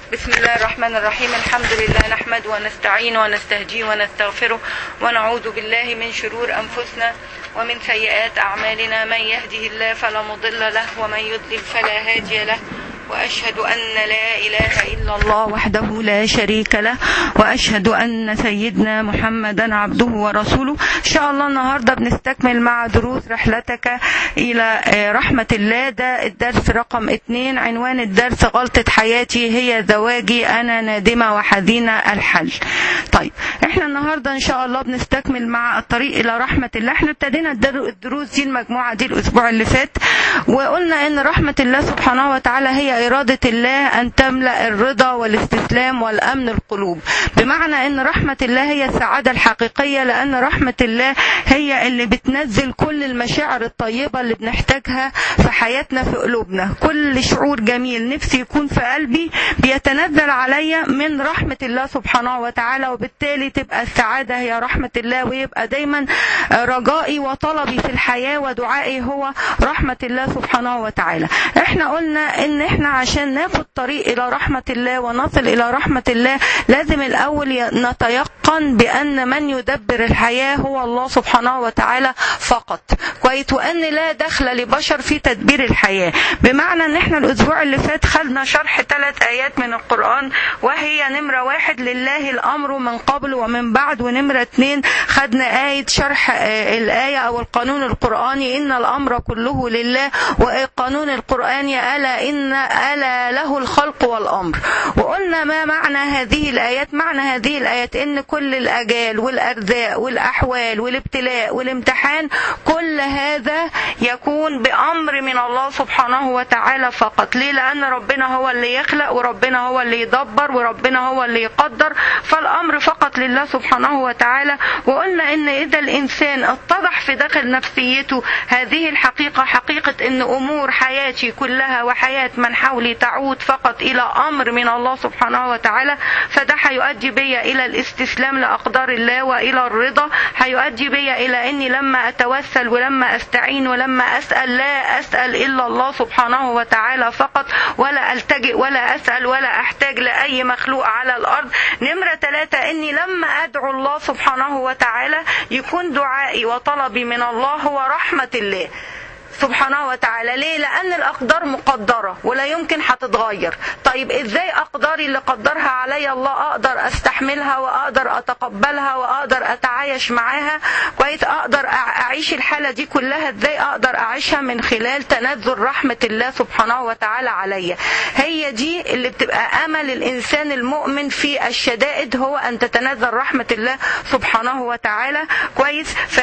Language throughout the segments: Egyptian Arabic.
بسم الله الرحمن الرحيم الحمد لله نحمد ونستعين ونستهدي ونستغفره ونعوذ بالله من شرور أنفسنا ومن سيئات أعمالنا من يهده الله فلا مضل له ومن يضلل فلا هادي له وأشهد أن لا إله إلا الله وحده لا شريك له وأشهد أن سيدنا محمدا عبده ورسوله إن شاء الله النهاردة بنستكمل مع دروس رحلتك إلى رحمة الله ده الدرس رقم اتنين عنوان الدرس غلطة حياتي هي زواجي أنا نادمة وحزينة الحل طيب احنا النهاردة إن شاء الله بنستكمل مع الطريق إلى رحمة الله احنا ابتدينا الدروس دي المجموعة دي الأسبوع اللي فات وقلنا إن رحمة الله سبحانه وتعالى هي إرادة الله أن تملأ الرضا والاستسلام والأمن القلوب بمعنى أن رحمة الله هي السعادة الحقيقية لأن رحمة الله هي اللي بتنزل كل المشاعر الطيبة اللي بنحتاجها في حياتنا في قلوبنا كل شعور جميل نفسي يكون في قلبي بيتنزل عليا من رحمة الله سبحانه وتعالى وبالتالي تبقى السعادة هي رحمة الله ويبقى دايما رجائي وطلبي في الحياة ودعائي هو رحمة الله سبحانه وتعالى احنا قلنا ان احنا عشان ناخد طريق الى رحمة الله ونصل الى رحمة الله لازم الاول نتيقن بان من يدبر الحياة هو الله سبحانه وتعالى فقط كويس وان لا دخل لبشر في تدبير الحياة بمعنى ان احنا الاسبوع اللي فات خدنا شرح ثلاث ايات من القرآن وهي نمرة واحد لله الامر من قبل ومن بعد ونمرة اتنين خدنا آية شرح الآية او القانون القرآني ان الامر كله لله والقانون القرآني ألا إن ألا له الخلق والأمر وقلنا ما معنى هذه الآيات معنى هذه الآيات إن كل الأجال والأرزاق والأحوال والابتلاء والامتحان كل هذا يكون بأمر من الله سبحانه وتعالى فقط ليه لأن ربنا هو اللي يخلق وربنا هو اللي يدبر وربنا هو اللي يقدر فالأمر فقط لله سبحانه وتعالى وقلنا إن إذا الإنسان اتضح في داخل نفسيته هذه الحقيقة حقيقة إن أمور حياتي كلها وحياة من حولي تعود فقط إلى أمر من الله سبحانه وتعالى فده هيؤدي بي إلى الاستسلام لأقدار الله وإلى الرضا هيؤدي بي إلى أني لما أتوسل ولما أستعين ولما أسأل لا أسأل إلا الله سبحانه وتعالى فقط ولا ألتجئ ولا أسأل ولا أحتاج لأي مخلوق على الأرض نمرة ثلاثة أني لما أدعو الله سبحانه وتعالى يكون دعائي وطلبي من الله هو رحمة الله سبحانه وتعالى ليه لان الاقدار مقدره ولا يمكن هتتغير طيب ازاي اقداري اللي قدرها عليا الله اقدر استحملها واقدر اتقبلها واقدر اتعايش معاها كويس اقدر اعيش الحاله دي كلها ازاي اقدر اعيشها من خلال تنزل رحمه الله سبحانه وتعالى عليا هي دي اللي بتبقى امل الانسان المؤمن في الشدائد هو ان تتنزل رحمه الله سبحانه وتعالى كويس ف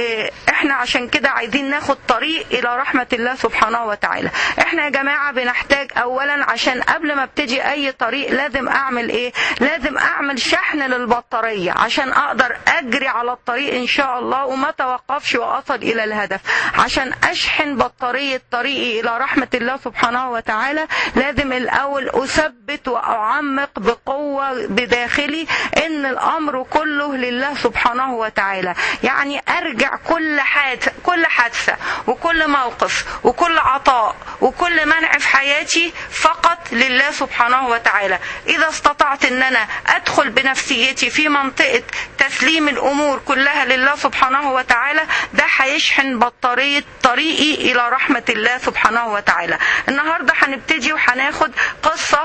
احنا عشان كده عايزين ناخد طريق الى رحمة الله سبحانه وتعالى احنا يا جماعة بنحتاج اولا عشان قبل ما ابتدي اي طريق لازم اعمل ايه لازم اعمل شحن للبطارية عشان اقدر اجري على الطريق ان شاء الله وما توقفش واصل الى الهدف عشان اشحن بطارية طريقي الى رحمة الله سبحانه وتعالى لازم الاول اثبت واعمق بقوة بداخلي ان الامر كله لله سبحانه وتعالى يعني ارجع ارجع كل حادثة كل حادثة وكل موقف وكل عطاء وكل منع في حياتي فقط لله سبحانه وتعالى إذا استطعت أن أنا أدخل بنفسيتي في منطقة تسليم الأمور كلها لله سبحانه وتعالى ده هيشحن بطارية طريقي إلى رحمة الله سبحانه وتعالى النهاردة هنبتدي وهناخد قصة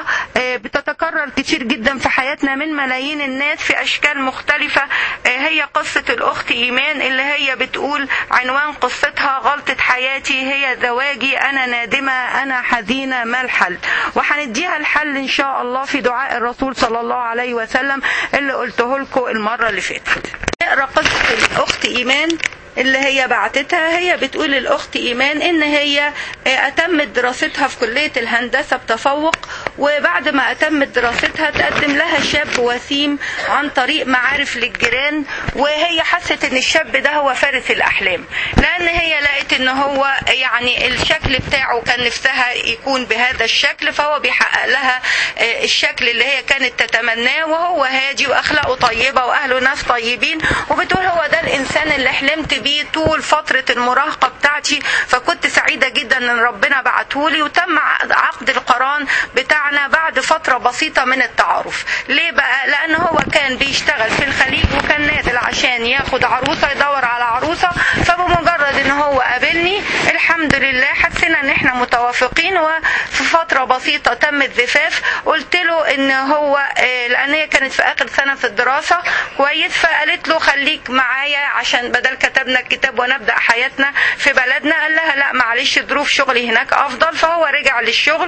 بتتكرر كتير جدا في حياتنا من ملايين الناس في أشكال مختلفة هي قصة الأخت إيمان اللي هي هي بتقول عنوان قصتها غلطة حياتي هي زواجي أنا نادمة أنا حزينة ما الحل وهنديها الحل إن شاء الله في دعاء الرسول صلى الله عليه وسلم اللي قلته لكم المرة اللي فاتت نقرأ قصة الأخت إيمان اللي هي بعتتها هي بتقول الأخت إيمان إن هي أتمت دراستها في كلية الهندسة بتفوق وبعد ما أتمت دراستها تقدم لها شاب وسيم عن طريق معارف للجيران وهي حست إن الشاب ده هو فارس الأحلام لأن هي لقت إن هو يعني الشكل بتاعه كان نفسها يكون بهذا الشكل فهو بيحقق لها الشكل اللي هي كانت تتمناه وهو هادي وأخلاقه طيبة وأهله ناس طيبين وبتقول هو ده الإنسان اللي حلمت بيه طول فترة المراهقة بتاعتي فكنت سعيدة جدا ان ربنا بعتهولي وتم عقد القران بتاع رجعنا بعد فترة بسيطة من التعارف ليه بقى لان هو كان بيشتغل في الخليج وكان نازل عشان ياخد عروسة يدور على عروسة فبمجرد ان هو قابلني الحمد لله حسينا ان احنا متوافقين وفي فترة بسيطة تم الزفاف قلت له ان هو آه، لان هي كانت في اخر سنة في الدراسة كويس فقالت له خليك معايا عشان بدل كتبنا الكتاب ونبدأ حياتنا في بلدنا قال لها لا معلش ظروف شغلي هناك افضل فهو رجع للشغل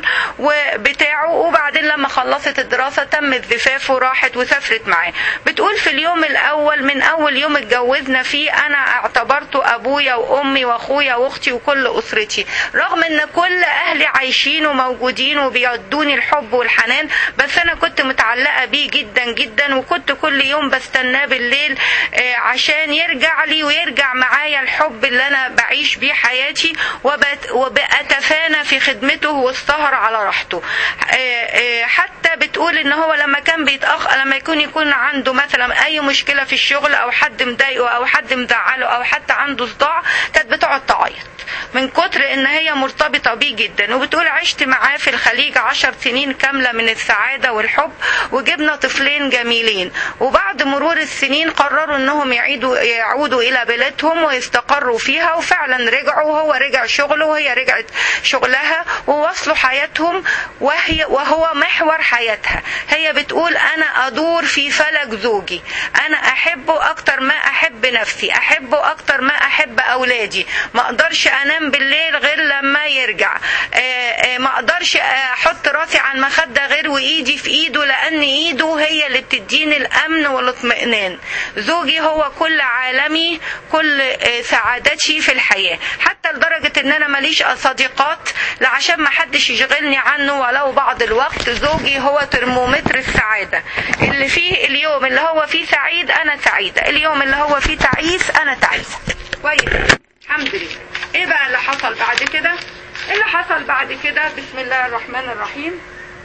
وبتاعه وبعدين لما خلصت الدراسة تم الزفاف وراحت وسافرت معاه بتقول في اليوم الاول من اول يوم اتجوزنا فيه انا اعتبرته ابويا وامي واخويا واختي وكل اسرتي رغم ان كل اهلي عايشين وموجودين وبيدوني الحب والحنان بس انا كنت متعلقة بيه جدا جدا وكنت كل يوم بستناه بالليل آه، عشان يرجع لي ويرجع معايا الحب اللي انا بعيش بيه حياتي وبت- وبأتفانى في خدمته والسهر على راحته آه، آه، حتى بتقول ان هو لما كان بيتأخر لما يكون يكون عنده مثلا اي مشكلة في الشغل او حد مضايقه او حد مزعله او حتى عنده صداع كانت بتقعد تعيط من كتر ان هي مرتبطة بيه جدا وبتقول عشت معاه في الخليج عشر سنين كاملة من السعادة والحب وجبنا طفلين جميلين وبعد مرور السنين قرروا انهم يعيدوا يعودوا الى بلادهم ويستقروا فيها وفعلا رجعوا وهو رجع شغله وهي رجعت شغلها ووصلوا حياتهم وهي وهو محور حياتها هي بتقول انا ادور في فلك زوجي انا احبه اكتر ما احب نفسي احبه اكتر ما احب اولادي ما اقدرش انام بالليل غير لما يرجع آه، آه، ما اقدرش احط راسي على المخده غير وايدي في ايده لان ايده هي اللي بتديني الامن والاطمئنان زوجي هو كل عالمي كل آه، سعادتي في الحياه حتى لدرجه ان انا ماليش صديقات لا عشان ما حدش يشغلني عنه ولو بعض الوقت زوجي هو ترمومتر السعاده اللي فيه اليوم اللي هو فيه سعيد انا سعيده اليوم اللي هو فيه تعيس انا تعيسه كويس الحمد لله ايه بقى اللي حصل بعد كده اللي حصل بعد كده بسم الله الرحمن الرحيم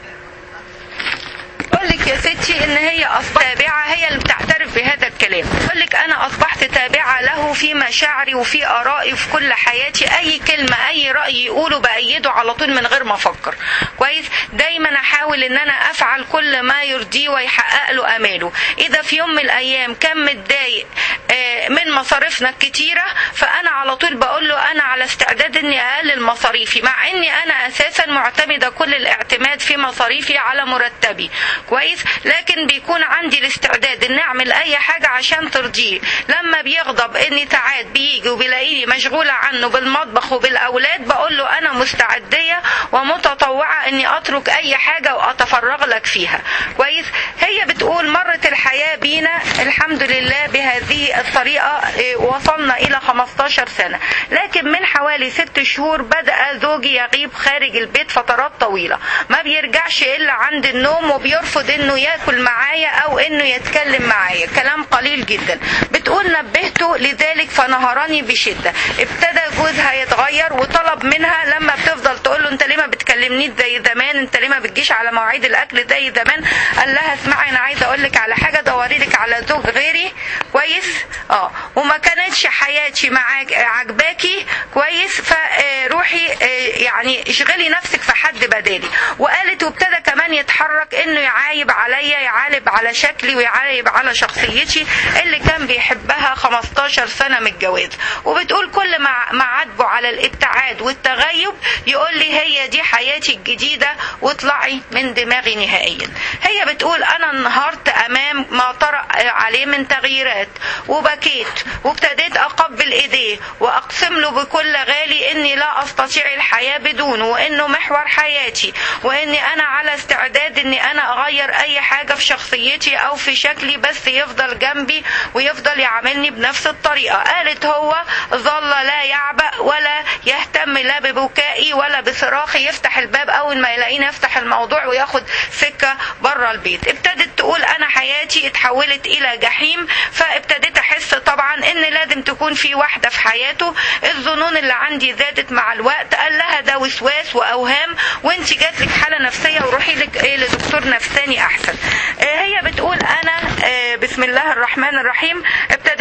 تقول لك يا ستي ان هي اصبحت تابعه هي اللي بتعترف بهذا الكلام تقول لك انا اصبحت تابعه له في مشاعري وفي ارائي وفي كل حياتي اي كلمه اي راي يقوله بايده على طول من غير ما افكر كويس دايما احاول ان انا افعل كل ما يرضيه ويحقق له اماله اذا في يوم من الايام كان متضايق آه، من مصاريفنا الكتيره فانا على طول بقول له انا على استعداد اني اقلل مصاريفي مع اني انا اساسا معتمده كل الاعتماد في مصاريفي على مرتبي كويس لكن بيكون عندي الاستعداد ان اعمل اي حاجه عشان ترضيه لما بيغضب اني ساعات بيجي وبيلاقيني مشغوله عنه بالمطبخ وبالاولاد بقول له انا مستعديه ومتطوعه اني اترك اي حاجه واتفرغ لك فيها كويس هي بتقول مرت الحياه بينا الحمد لله بهذه الطريقه إيه، وصلنا الى 15 سنه لكن من حوالي ست شهور بدا زوجي يغيب خارج البيت فترات طويله ما بيرجعش الا عند النوم وبيرفض انه ياكل معايا او انه يتكلم معايا كلام قليل جدا بتقول نبهته لذلك فنهرني بشده ابتدى جوزها يتغير وطلب منها لما بتفضل تقول له انت ليه ما بتكلمنيش زي زمان انت ليه ما بتجيش على مواعيد الاكل زي زمان قال لها اسمعي انا عايزه اقول لك على حاجه دوري لك على زوج غيري كويس اه وما كانتش حياتي معاك عجباكي كويس فروحي يعني اشغلي نفسك في حد بدالي وقالت وابتدى كمان يتحرك انه يعايب عليا يعالب على شكلي ويعايب على شخصيتي اللي كان بيحبها 15 سنه من الجواز وبتقول كل ما ما عاتبه على الابتعاد والتغيب يقول لي هي دي حياتي الجديده واطلعي من دماغي نهائيا هي بتقول انا انهارت امام ما طرأ عليه من تغييرات وبكيت وابتديت اقبل ايديه واقسم له بكل غالي اني لا استطيع الحياه بدونه وانه محور حياتي واني انا على استعداد اني انا اغير اي حاجه في شخصيتي او في شكلي بس يفضل جنبي ويفضل يعاملني بنفس الطريقه قالت هو ظل لا يعبأ ولا يهتم لا ببكائي ولا بصراخي يفتح الباب اول ما يلاقيني يفتح الموضوع وياخد سكه بره البيت ابتدت تقول انا حياتي اتحولت الى جحيم فابتديت احس طبعا ان لازم تكون في واحده في حياته الظنون اللي عندي زادت مع الوقت قال لها ده وسواس واوهام وانت جات لك حاله نفسيه وروحي لك ايه لدكتور نفساني احسن آه هي بتقول انا آه بسم الله الرحمن الرحيم ابتديت افكر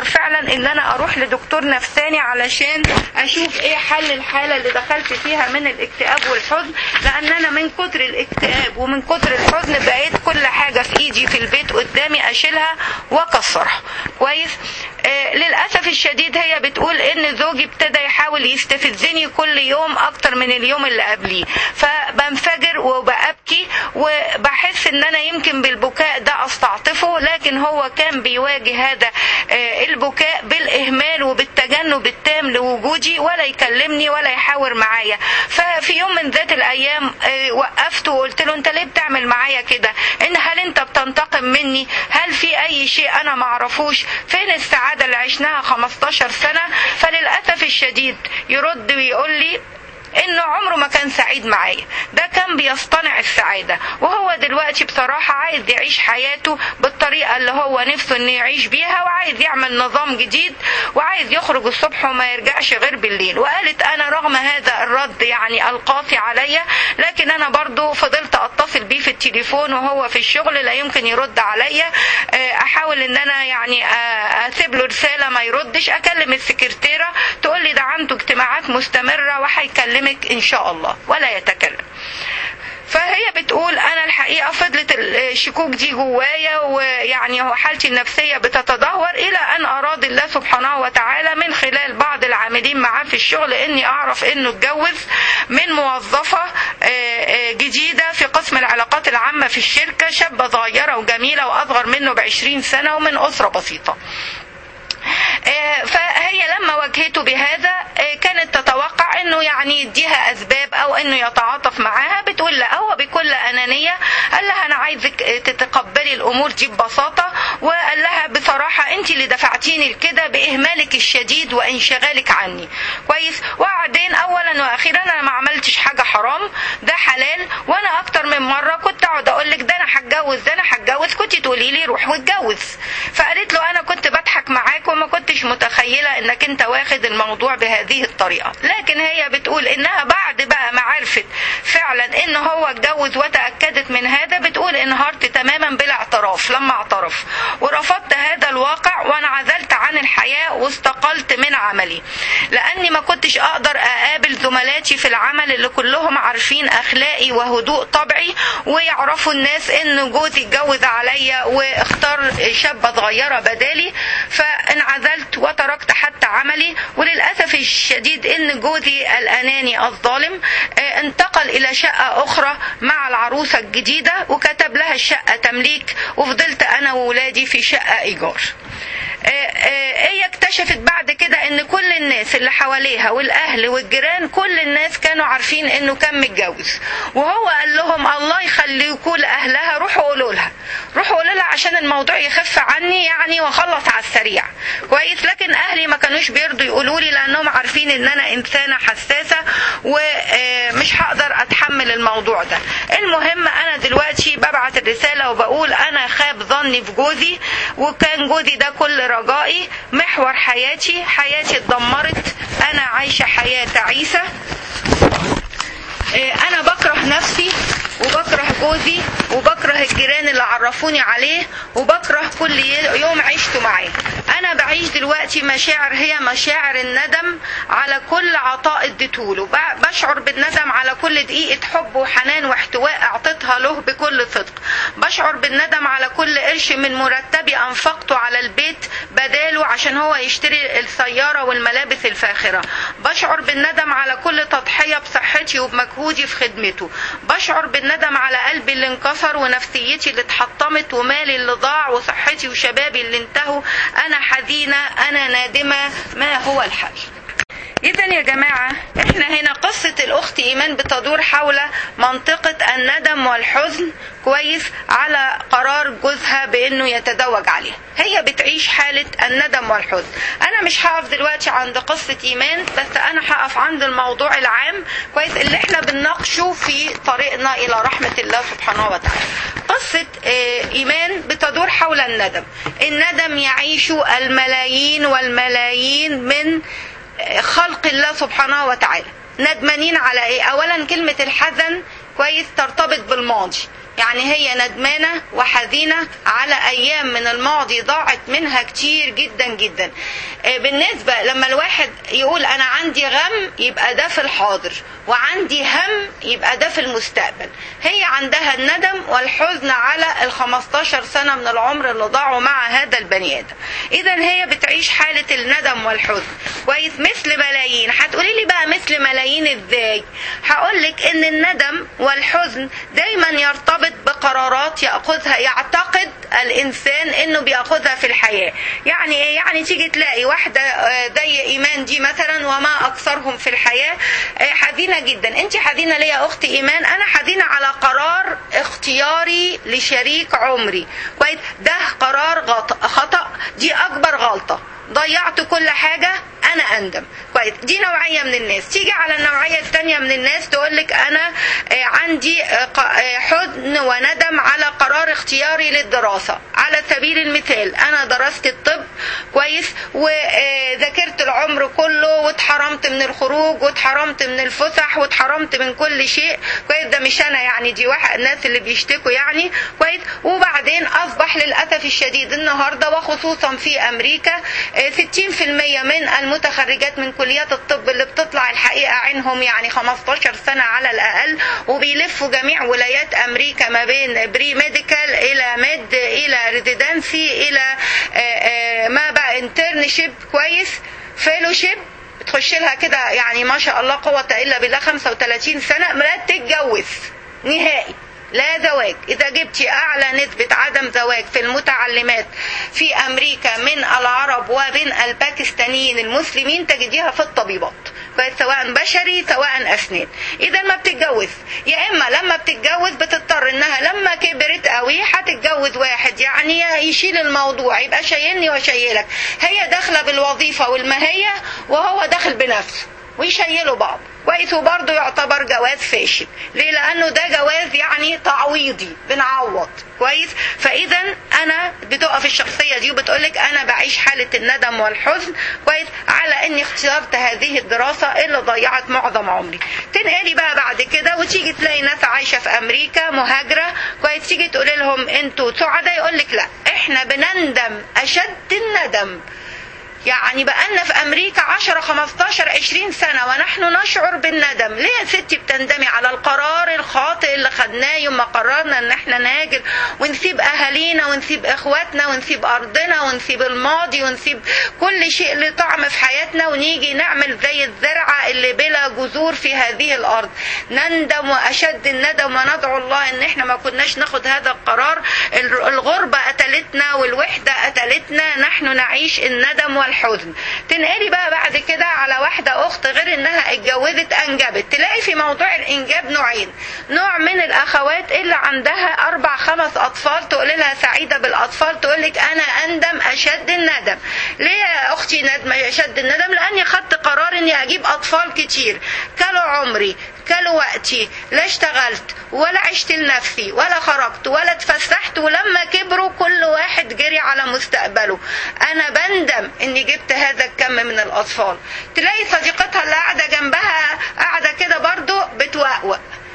بفكر فعلا ان انا اروح لدكتور نفساني علشان اشوف ايه حل الحاله اللي دخلت فيها من الاكتئاب والحزن لان انا من كتر الاكتئاب ومن كتر الحزن بقيت كل حاجه في ايدي في البيت قدامي اشيلها واكسرها كويس آه للاسف الشديد هي بتقول ان زوجي ابتدى يحاول يستفزني كل يوم اكتر من اليوم اللي قبليه فبنفجر وبأبكي وبحس ان انا يمكن بالبكاء ده استعطفه لكن هو كان بيواجه هذا آه البكاء بالاهمال وبالتجنب التام لوجودي ولا يكلمني ولا يحاور معايا ففي يوم من ذات الايام آه وقفته وقلت له انت ليه بتعمل معايا كده ان هل انت بتنتقم مني هل في اي شيء انا معرفوش فين السعاده اللي عشناها 15 سنه فللاسف الشديد يرد ويقول لي انه عمره ما كان سعيد معايا ده كان بيصطنع السعادة وهو دلوقتي بصراحة عايز يعيش حياته بالطريقة اللي هو نفسه انه يعيش بيها وعايز يعمل نظام جديد وعايز يخرج الصبح وما يرجعش غير بالليل وقالت انا رغم هذا الرد يعني القاسي عليا لكن انا برضو فضلت اتصل بيه في التليفون وهو في الشغل لا يمكن يرد عليا احاول ان انا يعني اسيب له رسالة ما يردش اكلم السكرتيرة تقول لي ده عنده اجتماعات مستمرة وهيكلم يكلمك ان شاء الله ولا يتكلم فهي بتقول انا الحقيقه فضلت الشكوك دي جوايا ويعني هو حالتي النفسيه بتتدهور الى ان اراد الله سبحانه وتعالى من خلال بعض العاملين معاه في الشغل اني اعرف انه اتجوز من موظفه جديده في قسم العلاقات العامه في الشركه شابه صغيره وجميله واصغر منه ب 20 سنه ومن اسره بسيطه فهي لما واجهته بهذا كانت تتوقع انه يعني يديها اسباب او انه يتعاطف معاها بتقول لا هو بكل انانيه قال لها انا عايزك تتقبلي الامور دي ببساطه وقال لها بصراحه انت اللي دفعتيني لكده باهمالك الشديد وانشغالك عني كويس وبعدين اولا واخيرا انا ما عملتش حاجه حرام ده حلال وانا اكتر من مره كنت اقعد اقول لك ده انا هتجوز ده انا هتجوز كنت تقولي لي روح واتجوز فقالت له انا كنت بضحك معاك وما كنتش متخيله انك انت واخد الموضوع بهذه الطريقه لكن هي بتقول انها بعد بقى ما عرفت فعلا ان هو اتجوز وتاكدت من هذا بتقول انهارت تماما بلا اعتراف لما اعترف ورفضت هذا الواقع وانعزلت عن الحياه واستقلت من عملي لاني ما كنتش اقدر اقابل زملاتي في العمل اللي كلهم عارفين اخلاقي وهدوء طبعي ويعرفوا الناس ان جوزي اتجوز عليا واختار شابه صغيره بدالي فانعزلت وتركت حتى عملي وللاسف الشديد ان جوزي الاناني الظالم انتقل الى شقه اخرى مع العروسه الجديده وكتب لها الشقه تمليك وفضلت انا وولادي في شقه ايجار هي اكتشفت بعد كده ان كل الناس اللي حواليها والاهل والجيران كل الناس كانوا عارفين انه كان متجوز وهو قال لهم الله يخليكوا لاهلها روحوا قولوا لها روحوا قولوا لها عشان الموضوع يخف عني يعني واخلص على السريع كويس لكن اهلي ما كانوش بيرضوا يقولوا لي لانهم عارفين ان انا انسانه حساسه ومش هقدر اتحمل الموضوع ده المهم انا دلوقتي ببعت الرساله وبقول انا خاب ظني في جوزي وكان جوزي ده كل رجائي محور حياتي حياتي اتدمرت انا عايشه حياه تعيسه انا بكره نفسي وبكره جوزي وبكره الجيران اللي عرفوني عليه وبكره كل يوم عشته معاه انا بعيش دلوقتي مشاعر هي مشاعر الندم على كل عطاء اديتهوله بشعر بالندم على كل دقيقه حب وحنان واحتواء اعطيتها له بكل صدق بشعر بالندم على كل قرش من مرتبي انفقته على البيت بداله عشان هو يشتري السياره والملابس الفاخره بشعر بالندم على كل تضحيه بصحتي وبمجهودي في خدمته بشعر بالندم على قلبي اللي انكسر ونفسيتي اللي اتحطمت ومالي اللي ضاع وصحتي وشبابي اللي انتهوا انا حزينه انا نادمه ما هو الحل إذا يا جماعة إحنا هنا قصة الأخت إيمان بتدور حول منطقة الندم والحزن كويس على قرار جوزها بإنه يتزوج عليها هي بتعيش حالة الندم والحزن أنا مش هقف دلوقتي عند قصة إيمان بس أنا هقف عند الموضوع العام كويس اللي إحنا بنناقشه في طريقنا إلى رحمة الله سبحانه وتعالى قصة إيمان بتدور حول الندم الندم يعيش الملايين والملايين من خلق الله سبحانه وتعالى ندمانين على ايه اولا كلمة الحزن كويس ترتبط بالماضي يعني هي ندمانة وحزينة على أيام من الماضي ضاعت منها كتير جدا جدا بالنسبة لما الواحد يقول أنا عندي غم يبقى ده في الحاضر وعندي هم يبقى ده في المستقبل هي عندها الندم والحزن على ال 15 سنة من العمر اللي ضاعوا مع هذا البني آدم إذا هي بتعيش حالة الندم والحزن كويس مثل ملايين هتقولي لي بقى مثل ملايين إزاي هقول لك إن الندم والحزن دايما يرتبط بقرارات يأخذها يعتقد الإنسان إنه بيأخذها في الحياة يعني إيه يعني تيجي تلاقي واحدة زي إيمان دي مثلا وما أكثرهم في الحياة حزينة جدا أنت حزينة ليه يا أختي إيمان أنا حزينة على قرار اختياري لشريك عمري كويس ده قرار خطأ دي أكبر غلطة ضيعت كل حاجة أنا أندم كويس دي نوعية من الناس تيجي على النوعية الثانية من الناس تقولك أنا عندي حزن وندم على قرار اختياري للدراسة على سبيل المثال أنا درست الطب كويس وذاكرت العمر كله واتحرمت من الخروج واتحرمت من الفسح واتحرمت من كل شيء كويس ده مش أنا يعني دي واحد الناس اللي بيشتكوا يعني كويس وبعدين أصبح للأسف الشديد النهاردة وخصوصا في أمريكا 60% من المتخرجات من كليات الطب اللي بتطلع الحقيقة عينهم يعني 15 سنة على الأقل وبيلفوا جميع ولايات أمريكا ما بين بري ميديكال إلى ميد إلى ريزيدنسي إلى ما بقى انترنشيب كويس فيلوشيب تخش لها كده يعني ما شاء الله قوة إلا بالله 35 سنة لا تتجوز نهائي لا زواج إذا جبتي أعلى نسبة عدم زواج في المتعلمات في أمريكا من العرب وبين الباكستانيين المسلمين تجديها في الطبيبات سواء بشري سواء أسنان إذا ما بتتجوز يا إما لما بتتجوز بتضطر إنها لما كبرت قوي هتتجوز واحد يعني يشيل الموضوع يبقى شايلني وشايلك هي داخلة بالوظيفة والماهية وهو داخل بنفسه ويشيلوا بعض كويس وبرضه يعتبر جواز فاشل ليه لانه ده جواز يعني تعويضي بنعوض كويس فاذا انا بتقف الشخصيه دي وبتقولك انا بعيش حاله الندم والحزن كويس على اني اخترت هذه الدراسه اللي ضيعت معظم عمري تنقلي بقى بعد كده وتيجي تلاقي ناس عايشه في امريكا مهاجره كويس تيجي تقولي لهم انتوا سعداء يقولك لا احنا بنندم اشد الندم يعني بقالنا في امريكا 10 15 20 سنه ونحن نشعر بالندم ليه يا ستي بتندمي على القرار الخاطئ اللي خدناه يوم ما قررنا ان احنا نهاجر ونسيب اهالينا ونسيب اخواتنا ونسيب ارضنا ونسيب الماضي ونسيب كل شيء له طعم في حياتنا ونيجي نعمل زي الزرعه اللي بلا جذور في هذه الارض نندم واشد الندم وندعو الله ان احنا ما كناش ناخد هذا القرار الغربه قتلتنا والوحده قتلتنا نحن نعيش الندم وال الحزن تنقلي بقى بعد كده على واحدة أخت غير إنها اتجوزت أنجبت تلاقي في موضوع الإنجاب نوعين نوع من الأخوات اللي عندها أربع خمس أطفال تقول لها سعيدة بالأطفال تقول لك أنا أندم أشد الندم ليه يا أختي ندم أشد الندم لأني خدت قرار إني أجيب أطفال كتير كلوا عمري كلوا وقتي لا اشتغلت ولا عشت لنفسي ولا خرجت ولا اتفسحت ولما كبروا كل واحد جري على مستقبله انا بندم اني جبت هذا الكم من الاطفال تلاقي صديقتها اللي قاعده جنبها قاعده كده برضو بتوقوق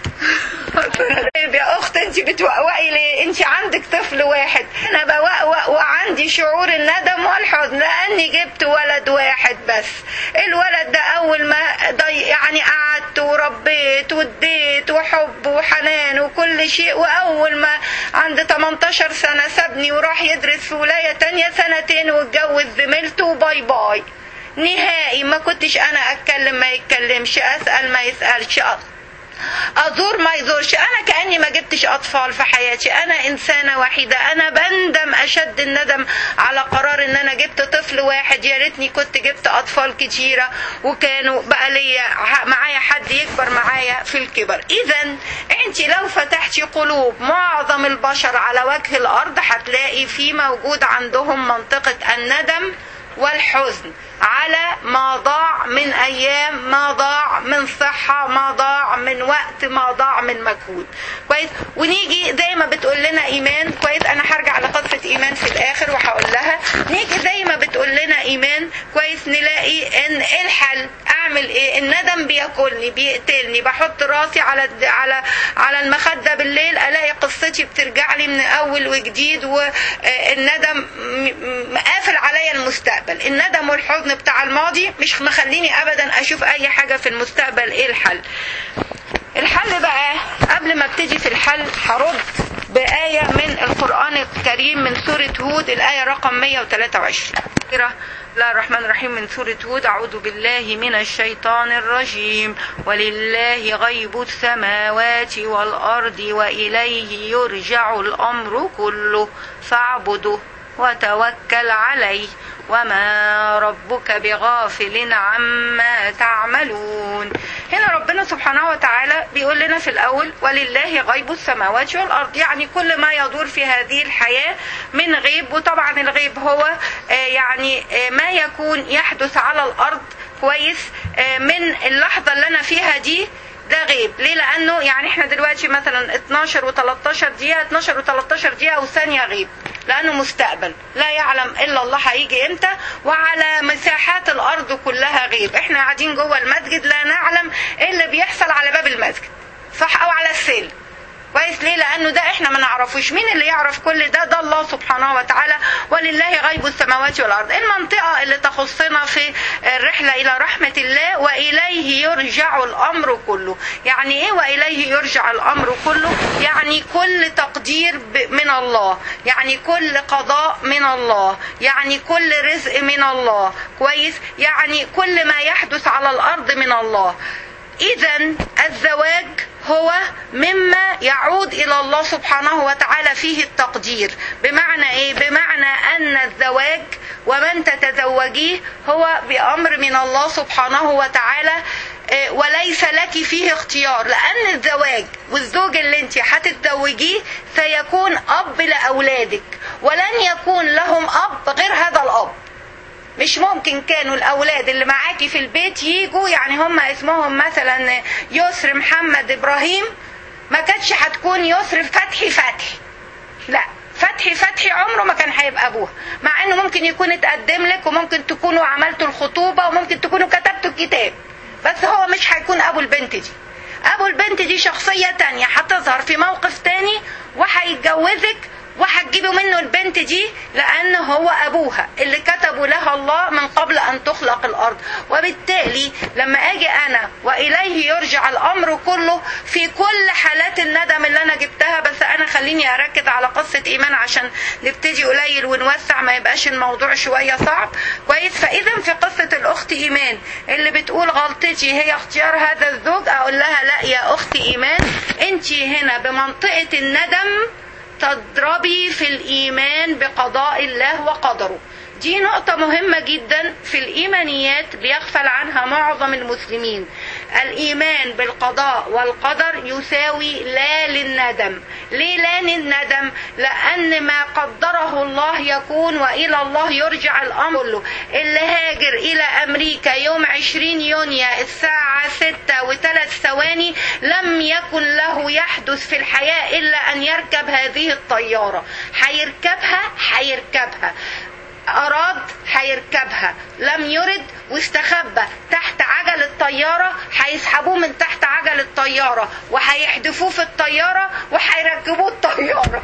طيب يا اخت انت بتوقوقي ليه انت عندك طفل واحد انا بوقوق وعندي شعور الندم والحزن لاني جبت ولد واحد بس الولد ده اول ما ضي يعني قعدت وربيت واديت وحب وحنان وكل شيء واول ما عند 18 سنه سابني وراح يدرس في ولايه تانية سنتين واتجوز زميلته وباي باي نهائي ما كنتش انا اتكلم ما يتكلمش اسال ما يسالش ازور ما يزورش انا كاني ما جبتش اطفال في حياتي انا انسانه وحيده انا بندم اشد الندم على قرار ان انا جبت طفل واحد يا ريتني كنت جبت اطفال كتيره وكانوا بقى ليا معايا حد يكبر معايا في الكبر اذا انت لو فتحتي قلوب معظم البشر على وجه الارض هتلاقي في موجود عندهم منطقه الندم والحزن على ما ضاع من ايام ما ضاع من صحه ما ضاع من وقت ما ضاع من مجهود كويس ونيجي زي ما بتقول لنا ايمان كويس انا هرجع لقصه ايمان في الاخر وهقول لها نيجي زي ما بتقول لنا ايمان كويس نلاقي ان ايه الحل اعمل ايه يعني الندم بياكلني بيقتلني بحط راسي على الد- على على المخده بالليل الاقي قصتي بترجع لي من اول وجديد والندم مقافل عليا المستقبل الندم والحزن بتاع الماضي مش مخليني ابدا اشوف اي حاجه في المستقبل ايه الحل الحل بقى قبل ما ابتدي في الحل هرد بآية من القرآن الكريم من سورة هود الآية رقم 123 بسم الله الرحمن الرحيم من سورة هود أعوذ بالله من الشيطان الرجيم ولله غيب السماوات والأرض وإليه يرجع الأمر كله فاعبده وتوكل عليه وما ربك بغافل عما تعملون هنا ربنا سبحانه وتعالى بيقول لنا في الأول ولله غيب السماوات والأرض يعني كل ما يدور في هذه الحياة من غيب وطبعا الغيب هو آه، يعني آه، ما يكون يحدث على الأرض كويس آه، من اللحظة اللي أنا فيها دي ده غيب ليه لانه يعني احنا دلوقتي مثلا 12 و13 دقيقه 12 و13 دقيقه وثانيه غيب لانه مستقبل لا يعلم الا الله هيجي امتى وعلى مساحات الارض كلها غيب احنا قاعدين جوه المسجد لا نعلم ايه اللي بيحصل على باب المسجد صح او على السلم كويس ليه لانه ده احنا ما نعرفوش مين اللي يعرف كل ده ده الله سبحانه وتعالى ولله غيب السماوات والارض المنطقه اللي تخصنا في الرحله الى رحمه الله واليه يرجع الامر كله يعني ايه واليه يرجع الامر كله يعني كل تقدير ب- من الله يعني كل قضاء من الله يعني كل رزق من الله كويس يعني كل ما يحدث على الارض من الله إذا الزواج هو مما يعود إلى الله سبحانه وتعالى فيه التقدير بمعنى إيه؟ بمعنى أن الزواج ومن تتزوجيه هو بأمر من الله سبحانه وتعالى آه، وليس لك فيه اختيار لأن الزواج والزوج اللي انت هتتزوجيه سيكون أب لأولادك ولن يكون لهم أب غير هذا الأب مش ممكن كانوا الاولاد اللي معاكي في البيت يجوا يعني هم اسمهم مثلا يسر محمد ابراهيم ما كانتش هتكون يسر فتحي فتحي لا فتحي فتحي عمره ما كان هيبقى ابوها مع انه ممكن يكون اتقدم لك وممكن تكونوا عملتوا الخطوبه وممكن تكونوا كتبتوا الكتاب بس هو مش هيكون ابو البنت دي ابو البنت دي شخصيه تانية هتظهر في موقف تاني وهيتجوزك وهتجيبوا منه البنت دي لان هو ابوها اللي كتبوا لها الله من قبل ان تخلق الارض وبالتالي لما اجي انا واليه يرجع الامر كله في كل حالات الندم اللي انا جبتها بس انا خليني اركز على قصه ايمان عشان نبتدي قليل ونوسع ما يبقاش الموضوع شويه صعب كويس فاذا في قصه الاخت ايمان اللي بتقول غلطتي هي اختيار هذا الزوج اقول لها لا يا اختي ايمان انت هنا بمنطقه الندم تضربي في الإيمان بقضاء الله وقدره دي نقطة مهمة جدا في الإيمانيات بيغفل عنها معظم المسلمين الإيمان بالقضاء والقدر يساوي لا للندم ليه لا للندم لأن ما قدره الله يكون وإلى الله يرجع الأمر كله اللي هاجر إلى أمريكا يوم 20 يونيو الساعة 6 وثلاث ثواني لم يكن له يحدث في الحياة إلا أن يركب هذه الطيارة هيركبها هيركبها أراد هيركبها لم يرد واستخبى تحت عجل الطيارة هيسحبوه من تحت عجل الطيارة وهيحدفوه في الطيارة وهيركبوه الطيارة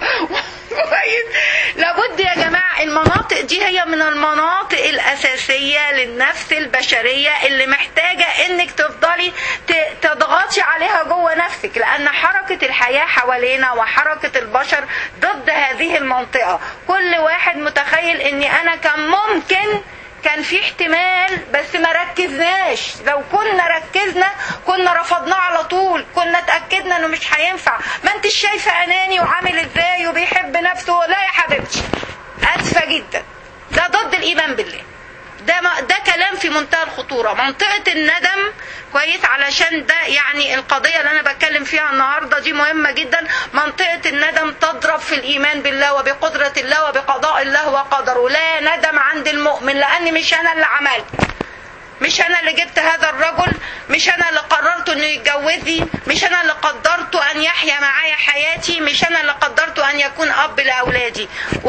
كويس لابد يا جماعة المناطق دي هي من المناطق الأساسية للنفس البشرية اللي محتاجة إنك تفضلي ت- تضغطي عليها جوه نفسك لأن حركة الحياة حوالينا وحركة البشر ضد هذه المنطقة كل واحد متخيل إني أنا كان ممكن كان في احتمال بس ما ركزناش لو كنا ركزنا كنا رفضناه على طول كنا اتاكدنا انه مش هينفع ما انت شايفه اناني وعامل ازاي وبيحب نفسه لا يا حبيبتي اسفه جدا ده ضد الايمان بالله ده ما ده كلام في منتهى الخطوره منطقه الندم كويس علشان ده يعني القضيه اللي انا بتكلم فيها النهارده دي مهمه جدا منطقه الندم تضرب في الايمان بالله وبقدره الله وبقضاء الله وقدره لا ندم عند المؤمن لان مش انا اللي عملت مش انا اللي جبت هذا الرجل مش انا اللي قررت انه يتجوزني مش انا اللي قدرت ان يحيا معايا حياتي مش انا اللي قدرت أن يكون أب لأولادي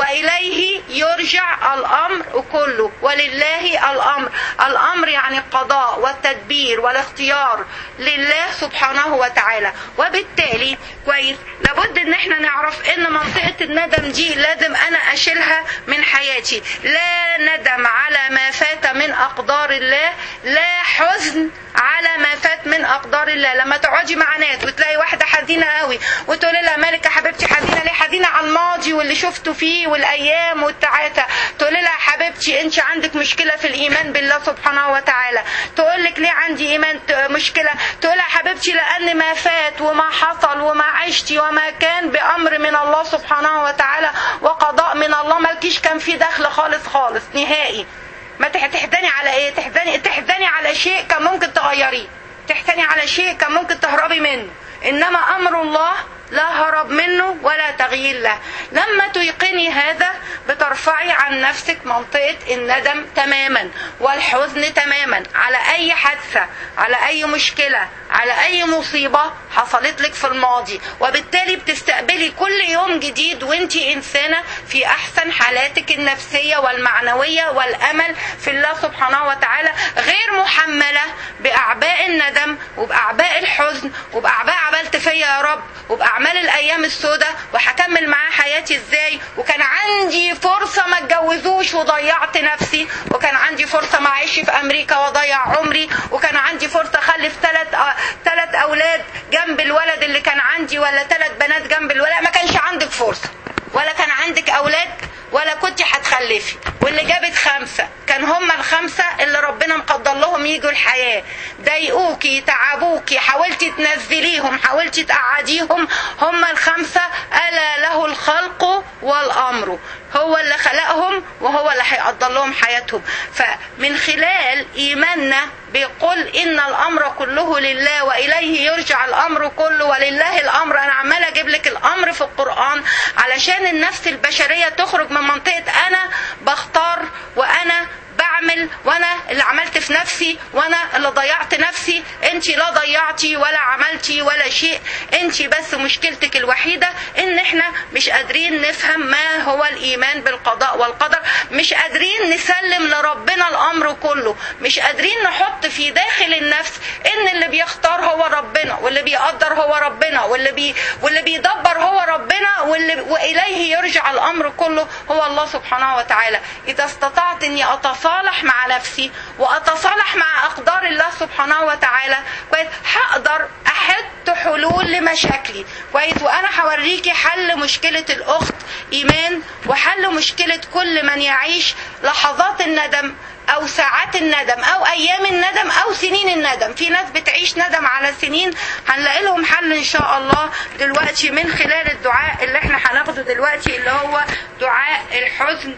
وإليه يرجع الأمر كله ولله الأمر الأمر يعني القضاء والتدبير والاختيار لله سبحانه وتعالى وبالتالي كويس لابد ان احنا نعرف ان منطقة الندم دي لازم انا اشيلها من حياتي لا ندم على ما فات من اقدار الله لا حزن على ما فات من اقدار الله لما تقعدي مع ناس وتلاقي واحده حزينه قوي وتقولي لها مالك يا حبيبتي حزينه ليه حزينه على الماضي واللي شفته فيه والايام والتعاسه تقولي لها حبيبتي انت عندك مشكله في الايمان بالله سبحانه وتعالى تقول لك ليه عندي ايمان مشكله تقول لها حبيبتي لان ما فات وما حصل وما عشتي وما كان بامر من الله سبحانه وتعالى وقضاء من الله مالكيش كان في دخل خالص خالص نهائي ما تحزني على ايه تحزني تحزني على شيء كان ممكن تغيريه تحزني على شيء كان ممكن تهربي منه انما امر الله لا هرب منه ولا تغيير له لما تيقني هذا بترفعي عن نفسك منطقة الندم تماما والحزن تماما على أي حادثة على أي مشكلة على أي مصيبة حصلت لك في الماضي وبالتالي بتستقبلي كل يوم جديد وانت إنسانة في أحسن حالاتك النفسية والمعنوية والأمل في الله سبحانه وتعالى غير محملة بأعباء الندم وبأعباء الحزن وبأعباء عملت فيا يا رب وبأعمال الأيام السوداء وهكمل معاه حياتي إزاي وكان عندي فرصة ما اتجوزوش وضيعت نفسي وكان عندي فرصة ما أعيش في أمريكا وأضيع عمري وكان عندي فرصة أخلف ثلاث ثلاث أولاد جنب الولد اللي كان عندي ولا ثلاث بنات جنب الولد ما كانش عندك فرصة ولا كان عندك أولاد ولا كنت هتخلفي واللي جابت خمسة كان هم الخمسة اللي ربنا مقدر لهم يجوا الحياة ضايقوكي تعبوكي حاولتي تنزليهم حاولتي تقعديهم هم الخمسة ألا له الخلق والأمر هو اللي خلقهم وهو اللي هيقدر لهم حياتهم فمن خلال إيماننا بيقول إن الأمر كله لله وإليه يرجع الأمر كله ولله الأمر أنا عمال أجيب لك الأمر في القرآن علشان النفس البشرية تخرج من منطقة أنا بختار وأنا بعمل وانا اللي عملت في نفسي وانا اللي ضيعت نفسي انت لا ضيعتي ولا عملتي ولا شيء انت بس مشكلتك الوحيده ان احنا مش قادرين نفهم ما هو الايمان بالقضاء والقدر مش قادرين نسلم لربنا الامر كله مش قادرين نحط في داخل النفس ان اللي بيختار هو ربنا واللي بيقدر هو ربنا واللي بي واللي بيدبر هو ربنا واللي واليه يرجع الامر كله هو الله سبحانه وتعالى اذا استطعت اني أتص اتصالح مع نفسي واتصالح مع اقدار الله سبحانه وتعالى كويس هقدر احط حلول لمشاكلي كويس وانا هوريكي حل مشكله الاخت ايمان وحل مشكله كل من يعيش لحظات الندم او ساعات الندم او ايام الندم او سنين الندم في ناس بتعيش ندم على سنين هنلاقي لهم حل ان شاء الله دلوقتي من خلال الدعاء اللي احنا هناخده دلوقتي اللي هو دعاء الحزن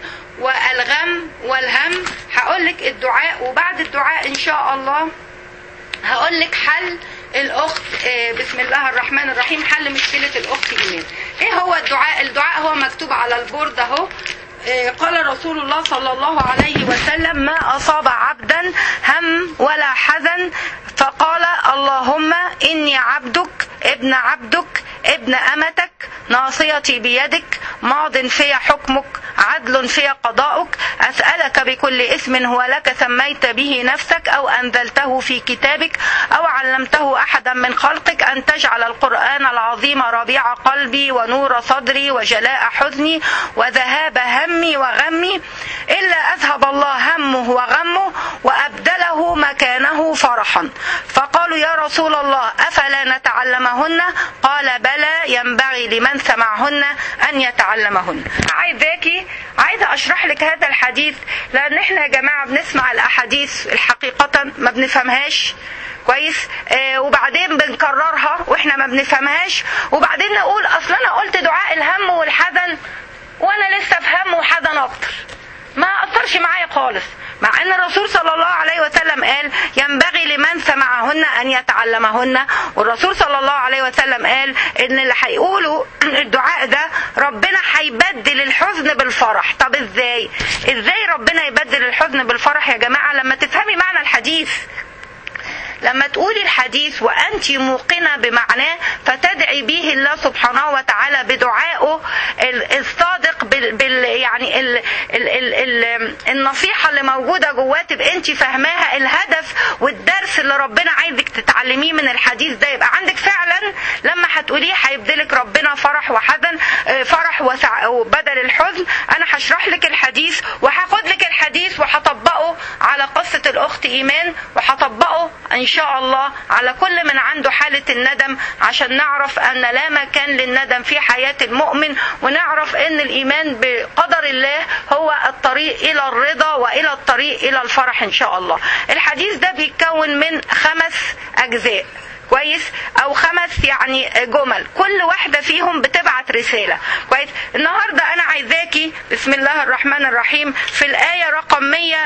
والغم والهم هقول لك الدعاء وبعد الدعاء ان شاء الله هقول لك حل الاخت بسم الله الرحمن الرحيم حل مشكله الاخت ايمان ايه هو الدعاء الدعاء هو مكتوب على البورد اهو قال رسول الله صلى الله عليه وسلم ما أصاب عبدا هم ولا حزن فقال اللهم إني عبدك ابن عبدك ابن أمتك ناصيتي بيدك ماض في حكمك عدل في قضاؤك أسألك بكل اسم هو لك سميت به نفسك أو أنزلته في كتابك أو علمته أحدا من خلقك أن تجعل القرآن العظيم ربيع قلبي ونور صدري وجلاء حزني وذهاب همي وغمي إلا أذهب الله همه وغمه وأبدله مكانه فرحا فقالوا يا رسول الله أفلا نتعلمهن قال بلى ينبغي لمن سمعهن أن يتعلمهن عايزاكي عايزة أشرح لك هذا الحديث لأن إحنا يا جماعة بنسمع الأحاديث الحقيقة ما بنفهمهاش كويس آه وبعدين بنكررها واحنا ما بنفهمهاش وبعدين نقول اصل انا قلت دعاء الهم والحزن وانا لسه في هم وحزن اكتر ما اثرش معايا خالص مع ان الرسول صلى الله عليه وسلم قال ينبغي لمن سمعهن ان يتعلمهن والرسول صلى الله عليه وسلم قال ان اللي هيقولوا الدعاء ده ربنا هيبدل الحزن بالفرح طب ازاي ازاي ربنا يبدل الحزن بالفرح يا جماعه لما تفهمي معنى الحديث لما تقولي الحديث وانت موقنه بمعناه فتدعي به الله سبحانه وتعالى بدعائه الصادق بال, بال يعني ال ال ال ال النصيحه اللي موجوده جواه تبقى انت فاهماها الهدف والدرس اللي ربنا عايزك تتعلميه من الحديث ده يبقى عندك فعلا لما هتقوليه هيبدلك ربنا فرح وحزن فرح وسع وبدل الحزن انا هشرح لك الحديث وهاخد لك الحديث وهطبقه على قصه الاخت ايمان وهطبقه ان شاء الله على كل من عنده حاله الندم عشان نعرف ان لا مكان للندم في حياه المؤمن ونعرف ان الايمان بقدر الله هو الطريق الى الرضا والى الطريق الى الفرح ان شاء الله الحديث ده بيتكون من خمس اجزاء كويس او خمس يعني جمل كل واحده فيهم بتبعت رساله كويس النهارده انا عايزاكي بسم الله الرحمن الرحيم في الايه رقم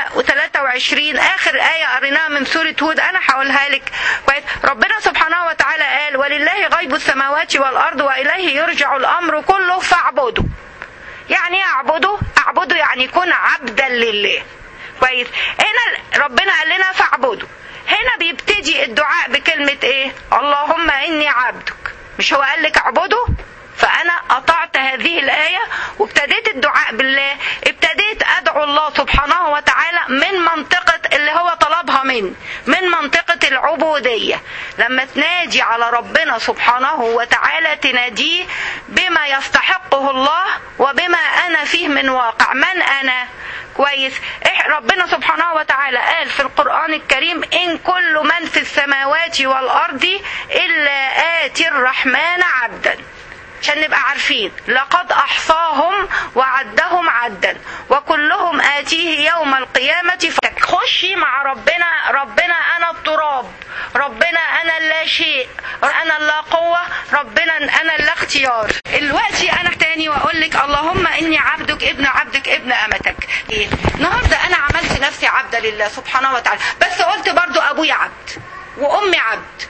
123 اخر ايه قريناها من سوره هود انا هقولها لك كويس ربنا سبحانه وتعالى قال ولله غيب السماوات والارض واليه يرجع الامر كله فاعبده يعني ايه اعبده اعبده يعني يكون عبدا لله كويس هنا ربنا قال لنا فاعبده هنا بيبتدي الدعاء بكلمة ايه اللهم اني عبدك مش هو قال لك اعبده فانا قطعت هذه الايه وابتديت الدعاء بالله ابتديت ادعو الله سبحانه وتعالى من منطقه اللي هو طلبها مني من منطقه العبوديه لما تنادي على ربنا سبحانه وتعالى تناديه بما يستحقه الله وبما انا فيه من واقع من انا كويس ربنا سبحانه وتعالى قال في القرآن الكريم إن كل من في السماوات والأرض إلا آتي الرحمن عبدا عشان نبقى عارفين لقد أحصاهم وعدهم عدا وكلهم آتيه يوم القيامة خشي مع ربنا ربنا أنا التراب ربنا أنا لا شيء أنا لا قوة ربنا أنا لا اختيار دلوقتي أنا تاني وأقول لك اللهم إني عبدك ابن عبدك ابن أمتك إيه؟ النهاردة أنا عملت نفسي عبدة لله سبحانه وتعالى بس قلت برضو أبويا عبد وأمي عبد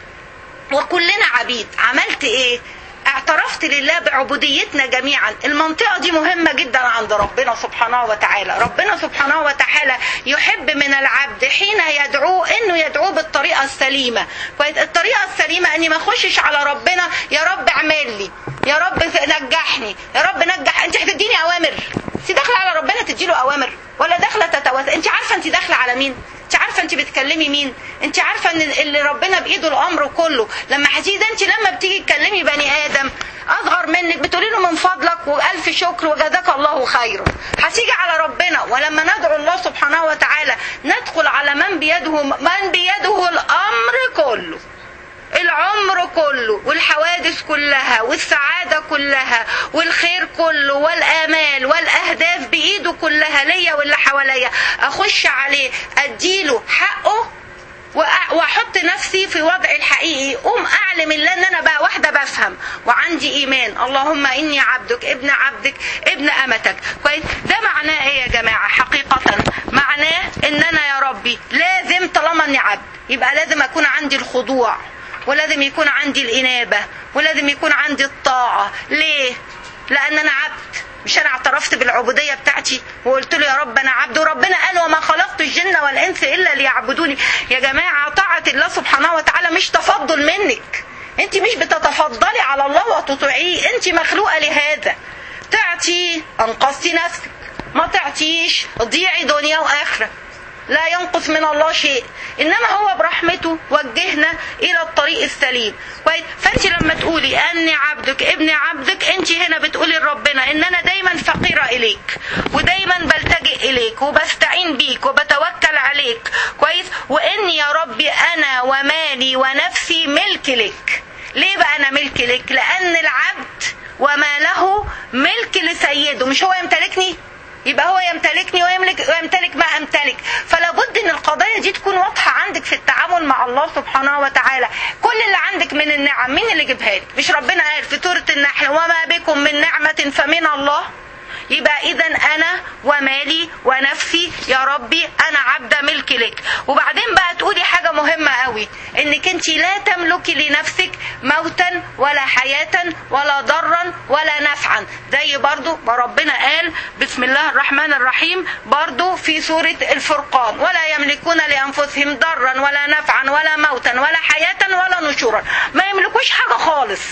وكلنا عبيد عملت إيه اعترفت لله بعبوديتنا جميعا المنطقة دي مهمة جدا عند ربنا سبحانه وتعالى ربنا سبحانه وتعالى يحب من العبد حين يدعوه انه يدعوه بالطريقة السليمة الطريقة السليمة اني ما اخشش على ربنا يا رب اعمل لي يا رب نجحني يا رب نجح انت هتديني اوامر انت داخله على ربنا تديله اوامر ولا داخله تتوسل انت عارفه انت داخله على مين انت عارفه انت بتكلمي مين انت عارفه ان اللي ربنا بايده الامر كله لما هتيجي ده انت لما بتيجي تكلمي بني ادم اصغر منك بتقولي له من فضلك والف شكر وجزاك الله خيرا هتيجي على ربنا ولما ندعو الله سبحانه وتعالى ندخل على من بيده من بيده الامر كله العمر كله والحوادث كلها والسعادة كلها والخير كله والآمال والأهداف بإيده كلها ليا واللي حواليا أخش عليه أديله حقه واحط نفسي في وضعي الحقيقي قوم اعلم الله ان انا بقى واحده بفهم وعندي ايمان اللهم اني عبدك ابن عبدك ابن امتك كويس ده معناه ايه يا جماعه حقيقه معناه ان انا يا ربي لازم طالما اني عبد يبقى لازم اكون عندي الخضوع ولازم يكون عندي الإنابة ولازم يكون عندي الطاعة ليه؟ لأن أنا عبد مش أنا اعترفت بالعبودية بتاعتي وقلت له يا رب أنا عبد وربنا قال وما خلقت الجن والإنس إلا ليعبدوني يا جماعة طاعة الله سبحانه وتعالى مش تفضل منك أنت مش بتتفضلي على الله وتطيعيه أنت مخلوقة لهذا تعتي أنقذتي نفسك ما تعتيش ضيعي دنيا وآخرة لا ينقص من الله شيء انما هو برحمته وجهنا الى الطريق السليم كويس فانت لما تقولي اني عبدك ابن عبدك انت هنا بتقولي لربنا ان انا دايما فقيره اليك ودايما بلتجئ اليك وبستعين بيك وبتوكل عليك كويس واني يا ربي انا ومالي ونفسي ملك لك ليه بقى انا ملك لك لان العبد وما له ملك لسيده مش هو يمتلكني يبقى هو يمتلكني ويملك ويمتلك ما امتلك فلا بد ان القضيه دي تكون واضحه عندك في التعامل مع الله سبحانه وتعالى كل اللي عندك من النعم مين اللي جابها لك مش ربنا قال في سوره النحل وما بكم من نعمه فمن الله يبقى اذا انا ومالي ونفسي يا ربي انا عبده ملك لك وبعدين بقى تقولي حاجه مهمه قوي انك انت لا تملكي لنفسك موتا ولا حياه ولا ضرا ولا نفعا زي برضو ما ربنا قال بسم الله الرحمن الرحيم برضو في سوره الفرقان ولا يملكون لانفسهم ضرا ولا نفعا ولا موتا ولا حياه ولا نشورا ما يملكوش حاجه خالص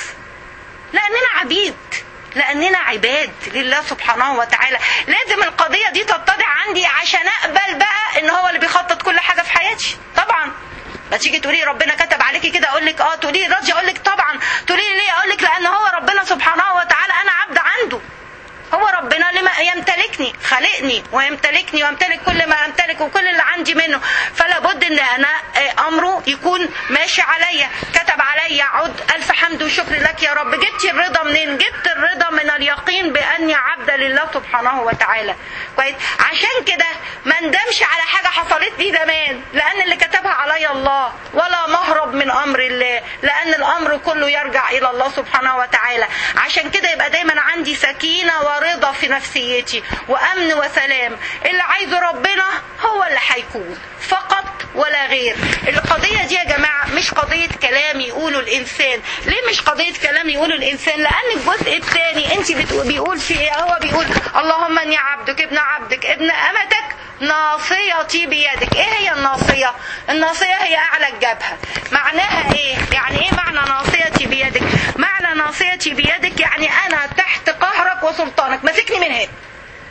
لاننا عبيد لاننا عباد لله سبحانه وتعالى لازم القضيه دي تتضح عندي عشان اقبل بقى ان هو اللي بيخطط كل حاجه في حياتي طبعا ما تيجي تقولي ربنا كتب عليكي كده اقول لك اه تقولي راضيه اقول لك طبعا تقولي لي ليه اقول لك لان هو ربنا سبحانه وتعالى انا عبد عنده هو ربنا لما يمتلكني خلقني ويمتلكني ويمتلك كل ما امتلك وكل اللي عندي منه فلا بد ان انا امره يكون ماشي عليا كتب عليا عد الف حمد وشكر لك يا رب جبت الرضا منين جبت الرضا من اليقين باني عبد لله سبحانه وتعالى كويس عشان كده ما ندمش على حاجه حصلت لي زمان لان اللي كتبها عليا الله ولا مهرب من امر الله لان الامر كله يرجع الى الله سبحانه وتعالى عشان كده يبقى دايما عندي سكينه ورضا في نفسيتي وامن وسلام اللي عايزه ربنا هو اللي هيكون فقط ولا غير القضية دي يا جماعة مش قضية كلام يقوله الإنسان ليه مش قضية كلام يقوله الإنسان لأن الجزء الثاني أنت بيقول في إيه هو بيقول اللهم أني عبدك ابن عبدك ابن أمتك ناصيتي بيدك ايه هي الناصية الناصية هي اعلى الجبهة معناها ايه يعني ايه معنى ناصيتي بيدك معنى ناصيتي بيدك يعني انا تحت قهرك وسلطانك ماسكني من هنا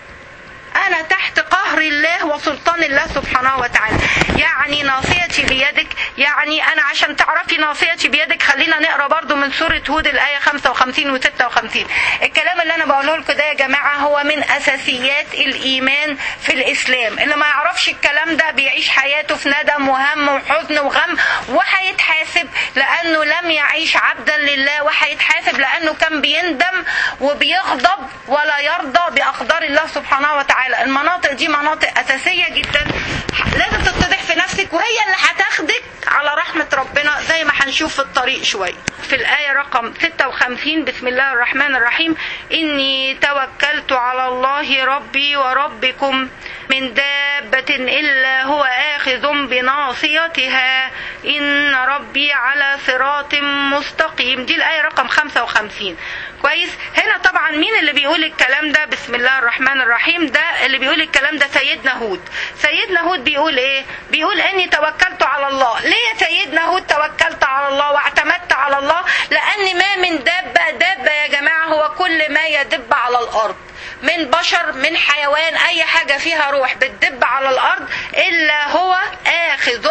انا تحت قهر الله وسلطان الله سبحانه وتعالى يعني ناصيتي بيدك يعني انا عشان تعرفي ناصيتي بيدك خلينا نقرا برضو من سوره هود الايه 55 و 56 الكلام اللي انا بقوله لكم ده يا جماعه هو من اساسيات الايمان في الاسلام اللي ما يعرفش الكلام ده بيعيش حياته في ندم وهم وحزن وغم وهيتحاسب لانه لم يعيش عبدا لله وهيتحاسب لانه كان بيندم وبيغضب ولا يرضى باقدار الله سبحانه وتعالى المناطق دي مناطق اساسيه جدا لازم تتضح في نفسك وهي اللي هتاخدك على رحمه ربنا زي ما هنشوف في الطريق شويه في الايه رقم 56 بسم الله الرحمن الرحيم اني توكلت على الله ربي وربكم من دابة إلا هو آخذ بناصيتها إن ربي على صراط مستقيم دي الآية رقم 55 كويس هنا طبعا مين اللي بيقول الكلام ده بسم الله الرحمن الرحيم ده اللي بيقول الكلام ده سيدنا هود سيدنا هود بيقول ايه بيقول اني توكلت على الله ليه يا سيدنا هود توكلت على الله واعتمدت على الله لان ما من دابة دابة يا جماعة هو كل ما يدب على الارض من بشر من حيوان اي حاجة فيها روح بتدب على الارض الا هو اخذ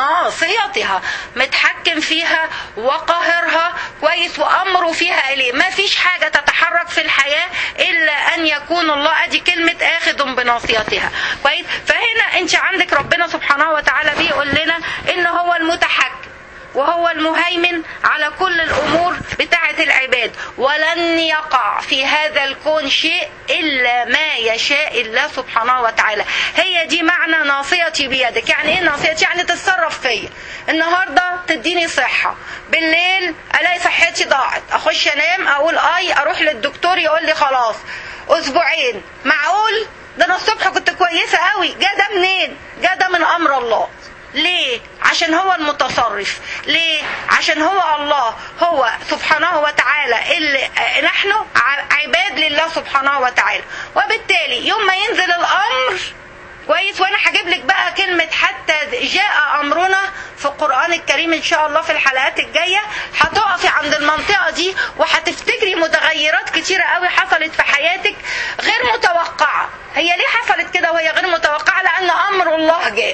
بناصيتها متحكم فيها وقاهرها كويس وامره فيها اليه ما فيش حاجة تتحرك في الحياة الا ان يكون الله ادي كلمة اخذ بناصيتها كويس فهنا انت عندك ربنا سبحانه وتعالى بيقول لنا ان هو المتحكم وهو المهيمن على كل الامور بتاعه العباد ولن يقع في هذا الكون شيء الا ما يشاء الله سبحانه وتعالى هي دي معنى ناصيتي بيدك يعني ايه ناصيتي يعني تتصرف فيا النهارده تديني صحه بالليل الاقي صحتي ضاعت اخش انام اقول اي اروح للدكتور يقول لي خلاص اسبوعين معقول ده انا الصبح كنت كويسه قوي جه ده منين جه ده من امر الله ليه عشان هو المتصرف ليه عشان هو الله هو سبحانه وتعالى اللي نحن عباد لله سبحانه وتعالى وبالتالي يوم ما ينزل الامر كويس وانا هجيب لك بقى كلمة حتى جاء امرنا في القرآن الكريم ان شاء الله في الحلقات الجاية هتقفي عند المنطقة دي وهتفتكري متغيرات كتيرة قوي حصلت في حياتك غير متوقعة هي ليه حصلت كده وهي غير متوقعة لان امر الله جاء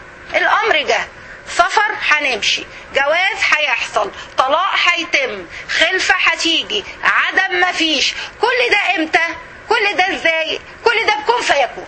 الامر جه سفر هنمشي جواز هيحصل طلاق هيتم خلفة هتيجي عدم مفيش كل ده امتى كل ده ازاي كل ده بكون فيكون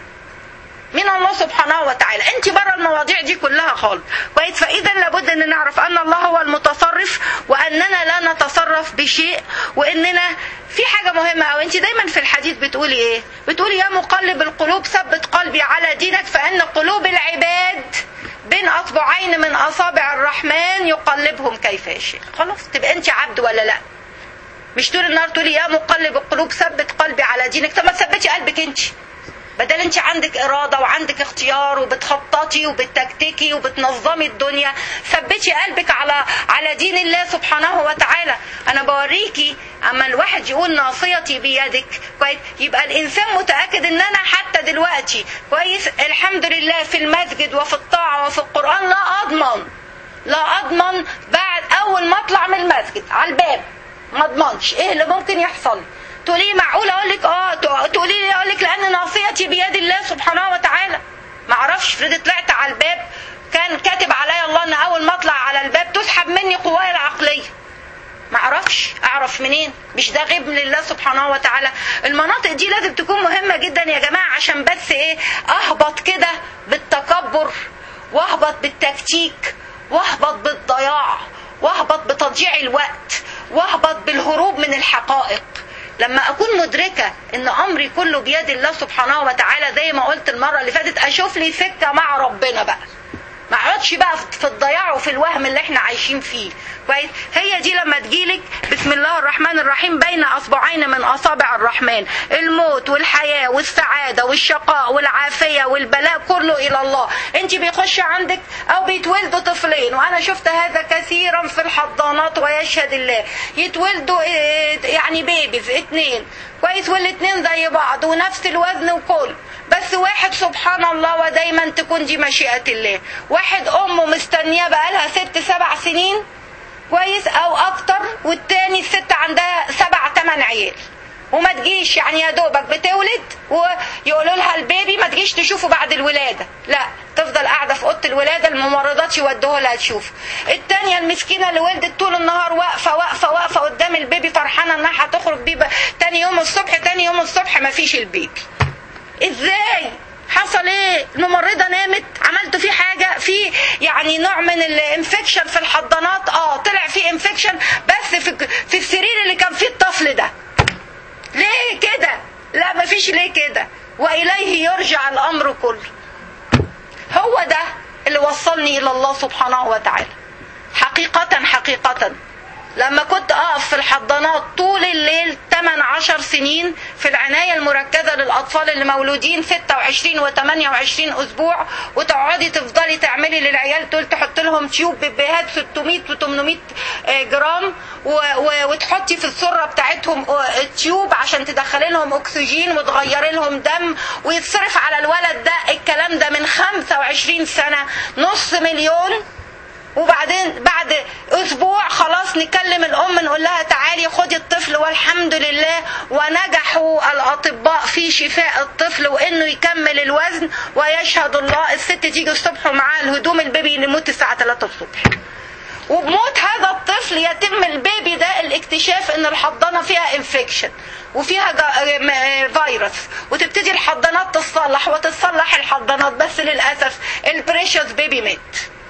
من الله سبحانه وتعالى انت بره المواضيع دي كلها خالص كويس فاذا لابد ان نعرف ان الله هو المتصرف واننا لا نتصرف بشيء واننا في حاجة مهمة أو أنت دايما في الحديث بتقولي إيه؟ بتقولي يا مقلب القلوب ثبت قلبي على دينك فإن قلوب العباد بين أصبعين من أصابع الرحمن يقلبهم كيف يشاء. خلاص تبقى أنت عبد ولا لأ؟ مش طول النهار تقولي يا مقلب القلوب ثبت قلبي على دينك طب ما تثبتي قلبك انت بدل انت عندك اراده وعندك اختيار وبتخططي وبتكتكي وبتنظمي الدنيا ثبتي قلبك على على دين الله سبحانه وتعالى انا بوريكي اما الواحد يقول ناصيتي بيدك كويس يبقى الانسان متاكد ان انا حتى دلوقتي كويس الحمد لله في المسجد وفي الطاعه وفي القران لا اضمن لا اضمن بعد اول ما اطلع من المسجد على الباب ما اضمنش ايه اللي ممكن يحصل تقولي معقول اقول لك اه تقولي لي اقول لك لان ناصيتي بيد الله سبحانه وتعالى ما اعرفش افرض طلعت على الباب كان كاتب عليا الله ان اول ما اطلع على الباب تسحب مني قواي العقليه ما اعرفش اعرف منين مش ده غيب لله سبحانه وتعالى المناطق دي لازم تكون مهمه جدا يا جماعه عشان بس ايه اهبط كده بالتكبر واهبط بالتكتيك واهبط بالضياع واهبط بتضييع الوقت واهبط بالهروب من الحقائق لما اكون مدركه ان امري كله بيد الله سبحانه وتعالى زي ما قلت المره اللي فاتت اشوف لي سكه مع ربنا بقى ما اقعدش بقى في الضياع وفي الوهم اللي احنا عايشين فيه كويس هي دي لما تجيلك بسم الله الرحمن الرحيم بين اصبعين من اصابع الرحمن الموت والحياه والسعاده والشقاء والعافيه والبلاء كله الى الله انت بيخش عندك او بيتولدوا طفلين وانا شفت هذا كثيرا في الحضانات ويشهد الله يتولدوا يعني بيبيز اتنين كويس والاتنين زي بعض ونفس الوزن وكل بس واحد سبحان الله ودايما تكون دي مشيئة الله واحد أمه مستنياه بقالها ست سبع سنين كويس أو أكتر والتاني الست عندها سبع تمن عيال وما تجيش يعني يا دوبك بتولد ويقولوا لها البيبي ما تجيش تشوفه بعد الولاده لا تفضل قاعده في اوضه الولاده الممرضات يودوها لها تشوف التانيه المسكينه اللي ولدت طول النهار واقفه واقفه واقفه قدام البيبي فرحانه انها هتخرج بيه تاني يوم الصبح تاني يوم الصبح ما فيش البيبي ازاي حصل ايه الممرضه نامت عملتوا فيه حاجه في يعني نوع من الانفكشن في الحضانات اه طلع فيه انفكشن بس في في السرير اللي كان فيه الطفل ده ليه كده لا مفيش ليه كده واليه يرجع الامر كله هو ده اللي وصلني الى الله سبحانه وتعالى حقيقه حقيقه لما كنت اقف في الحضانات طول الليل 8 10 سنين في العنايه المركزه للاطفال اللي مولودين 26 و28 اسبوع وتقعدي تفضلي تعملي للعيال دول تحط لهم تيوب ببيهات 600 و800 جرام وتحطي في السره بتاعتهم تيوب عشان تدخلي لهم اكسجين وتغيري لهم دم ويتصرف على الولد ده الكلام ده من 25 سنه نص مليون وبعدين بعد اسبوع خلاص نكلم الام نقول لها تعالي خدي الطفل والحمد لله ونجحوا الاطباء في شفاء الطفل وانه يكمل الوزن ويشهد الله الست تيجي الصبح ومعاها الهدوم البيبي يموت الساعه 3 الصبح وبموت هذا الطفل يتم البيبي ده الاكتشاف ان الحضانه فيها انفكشن وفيها فيروس وتبتدي الحضانات تصلح وتتصلح الحضانات بس للاسف البريشوس بيبي مات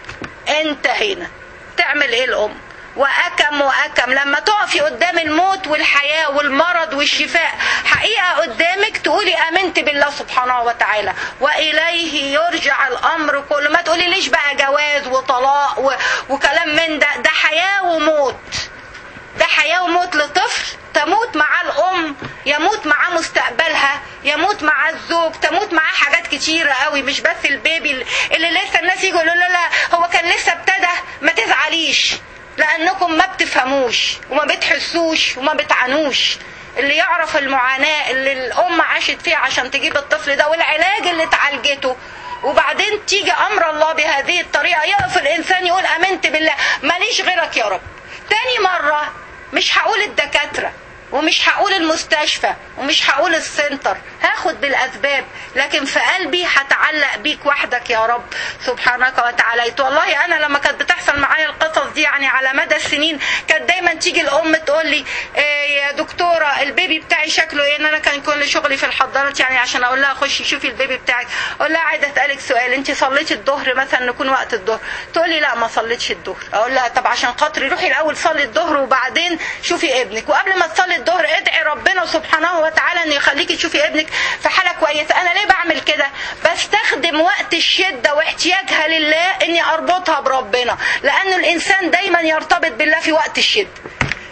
انتهينا تعمل ايه الام واكم واكم لما تقفي قدام الموت والحياه والمرض والشفاء حقيقه قدامك تقولي امنت بالله سبحانه وتعالى واليه يرجع الامر كله ما تقولي ليش بقى جواز وطلاق و... وكلام من ده ده حياه وموت ده حياه وموت لطفل تموت مع الام يموت معاه مستقبلها يموت مع الزوج تموت معاه حاجات كتيرة قوي مش بس البيبي اللي لسه الناس يجوا يقولوا لا هو كان لسه ابتدى ما تزعليش لانكم ما بتفهموش وما بتحسوش وما بتعانوش اللي يعرف المعاناة اللي الأم عاشت فيها عشان تجيب الطفل ده والعلاج اللي اتعالجته وبعدين تيجي أمر الله بهذه الطريقة يقف الإنسان يقول آمنت بالله ماليش غيرك يا رب تاني مرة مش هقول الدكاترة ومش هقول المستشفى ومش هقول السنتر هاخد بالاسباب لكن في قلبي هتعلق بيك وحدك يا رب سبحانك وتعالى والله انا لما كانت بتحصل معايا القصص دي يعني على مدى السنين كانت دايما تيجي الام تقول لي إيه يا دكتوره البيبي بتاعي شكله ايه ان انا كان كل شغلي في الحضانات يعني عشان اقول لها خشي شوفي البيبي بتاعك اقول لها عايزه اسالك سؤال انت صليتي الظهر مثلا نكون وقت الظهر تقول لي لا ما صليتش الظهر اقول لها طب عشان خاطري روحي الاول صلي الظهر وبعدين شوفي ابنك وقبل ما تصلي الظهر ادعي ربنا سبحانه وتعالى ان يخليكي تشوفي ابنك في حاله كويسه انا ليه بعمل كده بستخدم وقت الشده واحتياجها لله اني اربطها بربنا لان الانسان دايما يرتبط بالله في وقت الشده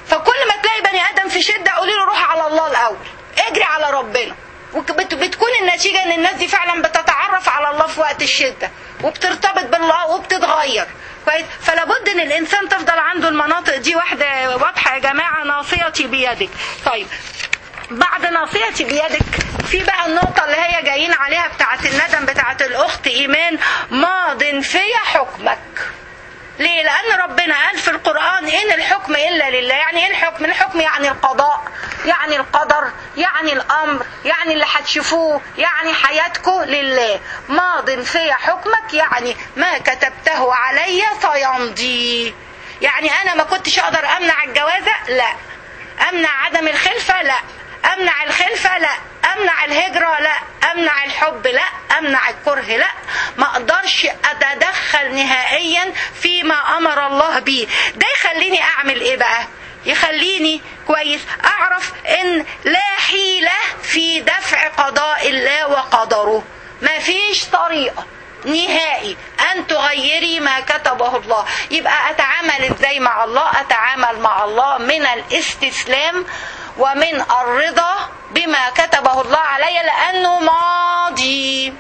فكل ما تلاقي بني ادم في شده قولي له روح على الله الاول اجري على ربنا وبتكون النتيجة ان الناس دي فعلا بتتعرف على الله في وقت الشدة وبترتبط بالله وبتتغير كويس فلابد ان الانسان تفضل عنده المناطق دي واحدة واضحة يا جماعة ناصيتي بيدك طيب بعد ناصيتي بيدك في بقى النقطة اللي هي جايين عليها بتاعت الندم بتاعت الأخت إيمان ماض في حكمك ليه؟ لأن ربنا قال في القرآن إن الحكم إلا لله، يعني إيه الحكم؟ الحكم يعني القضاء، يعني القدر، يعني الأمر، يعني اللي هتشوفوه، يعني حياتكم لله. ماض في حكمك يعني ما كتبته علي سيمضي. يعني أنا ما كنتش أقدر أمنع الجوازة؟ لا. أمنع عدم الخلفة؟ لا. امنع الخلفة لا امنع الهجرة لا امنع الحب لا امنع الكره لا ما اقدرش اتدخل نهائيا فيما امر الله به ده يخليني اعمل ايه بقى يخليني كويس اعرف ان لا حيلة في دفع قضاء الله وقدره ما فيش طريقة نهائي ان تغيري ما كتبه الله يبقى اتعامل ازاي مع الله اتعامل مع الله من الاستسلام ومن الرضا بما كتبه الله علي لانه ماضي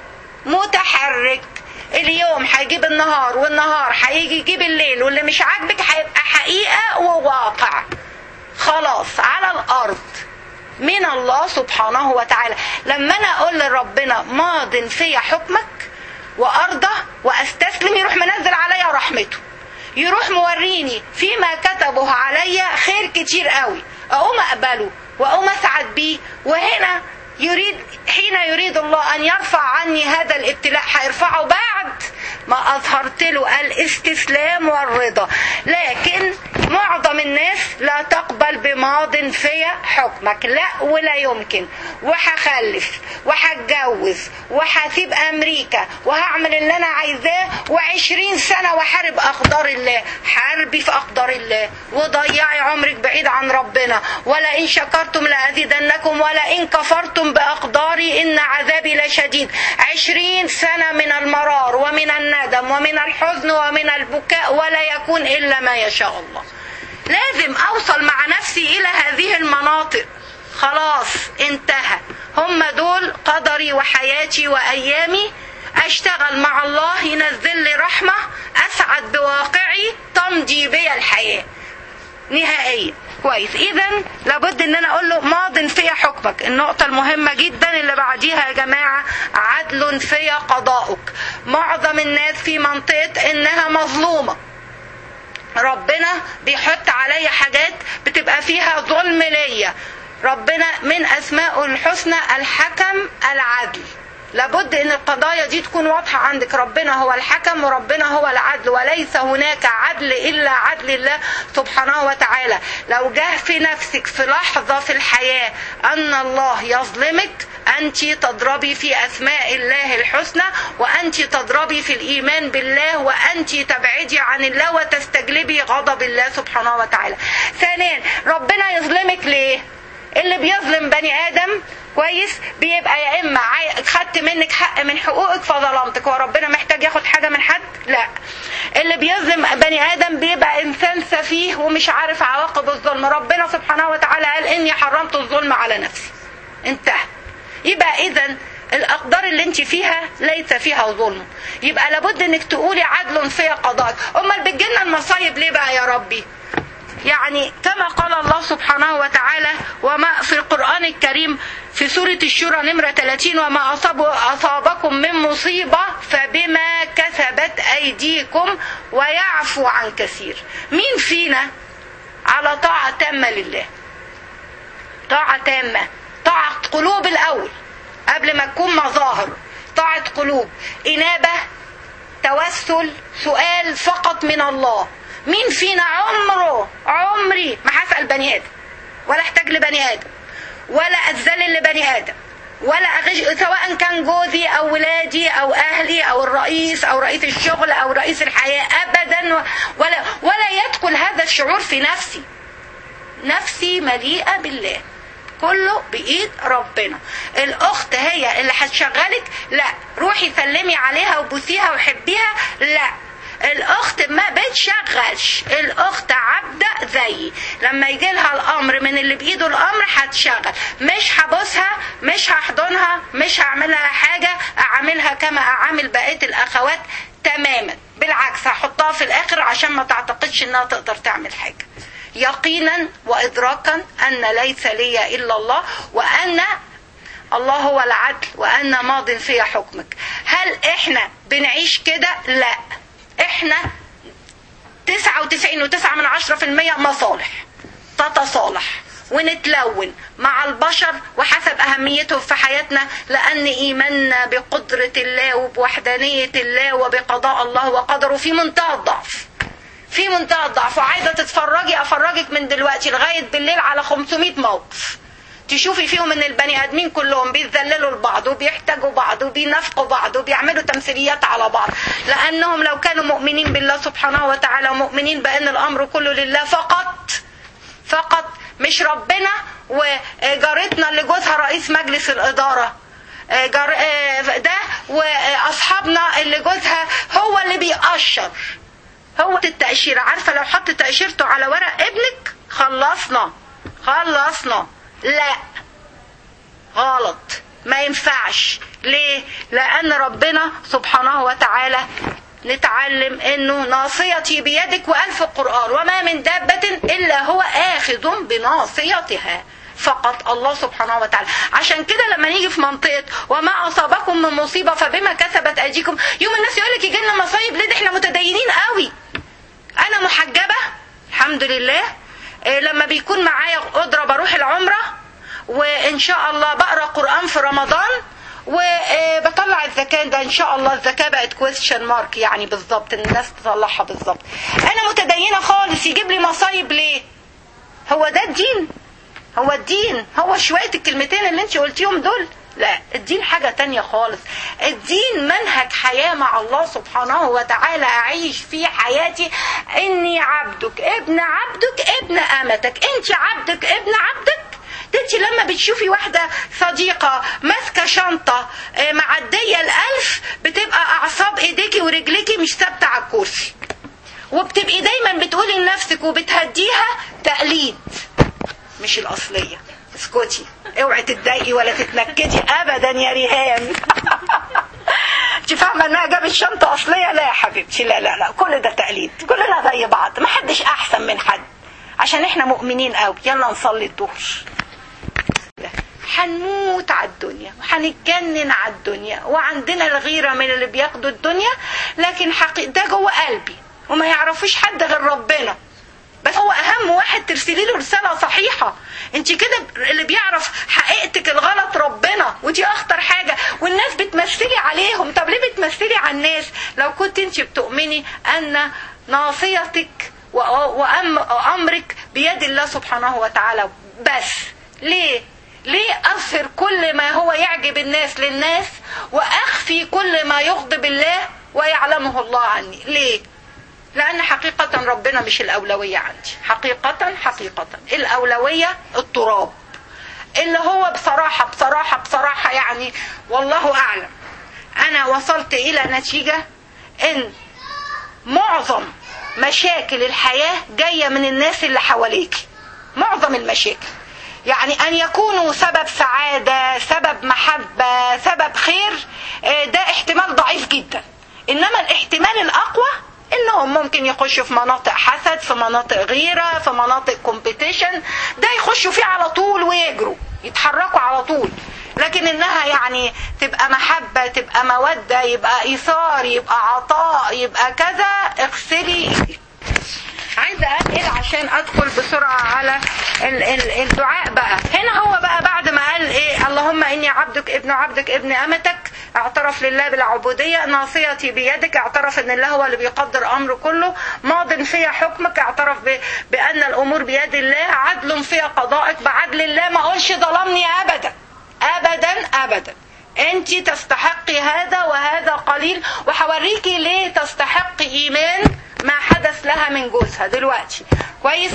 متحرك اليوم هيجيب النهار والنهار هيجي يجيب الليل واللي مش عاجبك هيبقى حقيقه وواقع خلاص على الارض من الله سبحانه وتعالى لما انا اقول لربنا ماض في حكمك وارضى واستسلم يروح منزل عليا رحمته يروح موريني فيما كتبه عليا خير كتير قوي اقوم اقبله واقوم اسعد بيه وهنا يريد حين يريد الله ان يرفع عني هذا الابتلاء هيرفعه بعد ما اظهرت له الاستسلام والرضا لكن معظم الناس لا تقبل بماض في حكمك لا ولا يمكن وهخلف وهتجوز وهسيب امريكا وهعمل اللي انا عايزاه وعشرين سنة وحارب اقدار الله حاربي في اقدار الله وضيعي عمرك بعيد عن ربنا ولا ان شكرتم لازيدنكم ولا ان كفرتم باقداري ان عذابي لشديد عشرين سنة من المرار ومن الندم ومن الحزن ومن البكاء ولا يكون الا ما يشاء الله لازم اوصل مع نفسي الى هذه المناطق خلاص انتهى هم دول قدري وحياتي وايامي اشتغل مع الله ينزل لي رحمه اسعد بواقعي تمضي بي الحياه نهائيا كويس اذا لابد ان انا اقول له ماض في حكمك النقطه المهمه جدا اللي بعديها يا جماعه عدل في قضاؤك معظم الناس في منطقه انها مظلومه ربنا بيحط عليا حاجات بتبقى فيها ظلم ليا ربنا من اسمائه الحسنى الحكم العدل لابد ان القضايا دي تكون واضحة عندك ربنا هو الحكم وربنا هو العدل وليس هناك عدل الا عدل الله سبحانه وتعالى لو جه في نفسك في لحظة في الحياة ان الله يظلمك أنت تضربي في أسماء الله الحسنى وأنت تضربي في الإيمان بالله وأنت تبعدي عن الله وتستجلبي غضب الله سبحانه وتعالى ثانيا ربنا يظلمك ليه اللي بيظلم بني آدم كويس بيبقى يا اما خدت منك حق من حقوقك فظلمتك هو ربنا محتاج ياخد حاجه من حد لا اللي بيظلم بني ادم بيبقى انسان سفيه ومش عارف عواقب الظلم ربنا سبحانه وتعالى قال اني حرمت الظلم على نفسي انتهى يبقى اذا الاقدار اللي انت فيها ليس فيها ظلم يبقى لابد انك تقولي عدل في قضاء امال بتجيلنا المصايب ليه بقى يا ربي يعني كما قال الله سبحانه وتعالى وما في القرآن الكريم في سورة الشورى نمرة 30 وما أصاب أصابكم من مصيبة فبما كسبت أيديكم ويعفو عن كثير مين فينا على طاعة تامة لله طاعة تامة طاعة قلوب الأول قبل ما تكون مظاهر طاعة قلوب إنابة توسل سؤال فقط من الله مين فينا عمره عمري ما هسأل بني آدم ولا احتاج لبني آدم ولا أتذلل لبني آدم ولا أغش سواء كان جوزي أو ولادي أو أهلي أو الرئيس أو رئيس الشغل أو رئيس الحياة أبدا ولا ولا يدخل هذا الشعور في نفسي نفسي مليئة بالله كله بإيد ربنا الأخت هي اللي هتشغلك لا روحي سلمي عليها وبوسيها وحبيها لا الاخت ما بتشغلش الاخت عبده زيي لما يجي لها الامر من اللي بايده الامر هتشغل مش هبوسها مش هحضنها مش هعملها حاجه اعاملها كما اعامل بقيه الاخوات تماما بالعكس هحطها في الاخر عشان ما تعتقدش انها تقدر تعمل حاجه يقينا وادراكا ان ليس لي الا الله وان الله هو العدل وأن ماض في حكمك هل احنا بنعيش كده لا احنا تسعة وتسعين وتسعة من عشرة في المية مصالح تتصالح ونتلون مع البشر وحسب أهميتهم في حياتنا لأن إيماننا بقدرة الله وبوحدانية الله وبقضاء الله وقدره في منتهى الضعف في منتهى الضعف وعايزة تتفرجي أفرجك من دلوقتي لغاية بالليل على 500 موقف تشوفي فيهم ان البني ادمين كلهم بيتذللوا لبعض وبيحتاجوا بعض وبينافقوا بعض وبيعملوا تمثيليات على بعض لانهم لو كانوا مؤمنين بالله سبحانه وتعالى ومؤمنين بان الامر كله لله فقط فقط مش ربنا وجارتنا اللي جوزها رئيس مجلس الاداره جار ده واصحابنا اللي جوزها هو اللي بيقشر هو التأشيرة عارفة لو حط تأشيرته على ورق ابنك خلصنا خلصنا لا غلط ما ينفعش ليه لان ربنا سبحانه وتعالى نتعلم انه ناصيتي بيدك وقال في القران وما من دابه الا هو اخذ بناصيتها فقط الله سبحانه وتعالى عشان كده لما نيجي في منطقه وما اصابكم من مصيبه فبما كسبت ايديكم يوم الناس يقول لك يجي لنا مصايب ليه ده احنا متدينين قوي انا محجبه الحمد لله إيه لما بيكون معايا قدره بروح العمره وان شاء الله بقرا قران في رمضان وبطلع الزكاه ده ان شاء الله الزكاه بقت كويستشن مارك يعني بالظبط ان الناس تطلعها بالظبط انا متدينه خالص يجيب لي مصايب ليه هو ده الدين هو الدين هو شويه الكلمتين اللي انت قلتيهم دول لا الدين حاجة تانية خالص الدين منهج حياة مع الله سبحانه وتعالى أعيش في حياتي إني عبدك ابن عبدك ابن أمتك أنت عبدك ابن عبدك انت لما بتشوفي واحدة صديقة ماسكة شنطة معدية الألف بتبقى أعصاب إيديكي ورجليكي مش ثابتة على الكرسي وبتبقي دايما بتقولي لنفسك وبتهديها تقليد مش الأصلية اسكتي اوعي تتضايقي ولا تتنكدي ابدا يا ريهام انت فاهمه انها جابت شنطه اصليه لا يا حبيبتي لا لا لا كل ده تقليد كلنا زي بعض محدش احسن من حد عشان احنا مؤمنين قوي يلا نصلي الظهر هنموت على الدنيا وهنتجنن على الدنيا وعندنا الغيرة من اللي بياخدوا الدنيا لكن حقيقة ده جوه قلبي وما يعرفوش حد غير ربنا بس هو اهم واحد ترسلي له رساله صحيحه انت كده اللي بيعرف حقيقتك الغلط ربنا ودي اخطر حاجه والناس بتمثلي عليهم طب ليه بتمثلي على الناس لو كنت انت بتؤمني ان ناصيتك وامرك بيد الله سبحانه وتعالى بس ليه ليه أظهر كل ما هو يعجب الناس للناس وأخفي كل ما يغضب الله ويعلمه الله عني ليه لأن حقيقة ربنا مش الأولوية عندي حقيقة حقيقة الأولوية التراب اللي هو بصراحة بصراحة بصراحة يعني والله أعلم أنا وصلت إلى نتيجة إن معظم مشاكل الحياة جاية من الناس اللي حواليك معظم المشاكل يعني أن يكونوا سبب سعادة سبب محبة سبب خير ده احتمال ضعيف جدا إنما الاحتمال الأقوى انهم ممكن يخشوا في مناطق حسد في مناطق غيره في مناطق كومبيتيشن ده يخشوا فيه على طول ويجروا يتحركوا على طول لكن انها يعني تبقى محبه تبقى موده يبقى ايثار يبقى عطاء يبقى كذا اغسلي عايزه انقل عشان ادخل بسرعه على ال ال الدعاء بقى هنا هو بقى بعد ما قال ايه اللهم اني عبدك ابن عبدك ابن امتك اعترف لله بالعبودية ناصيتي بيدك اعترف ان الله هو اللي بيقدر امره كله ماض فيا حكمك اعترف بان الامور بيد الله عدل فيا قضائك بعدل الله ما اقولش ظلمني ابدا ابدا ابدا انت تستحقي هذا وهذا قليل وهوريكي ليه تستحقي ايمان ما حدث لها من جوزها دلوقتي كويس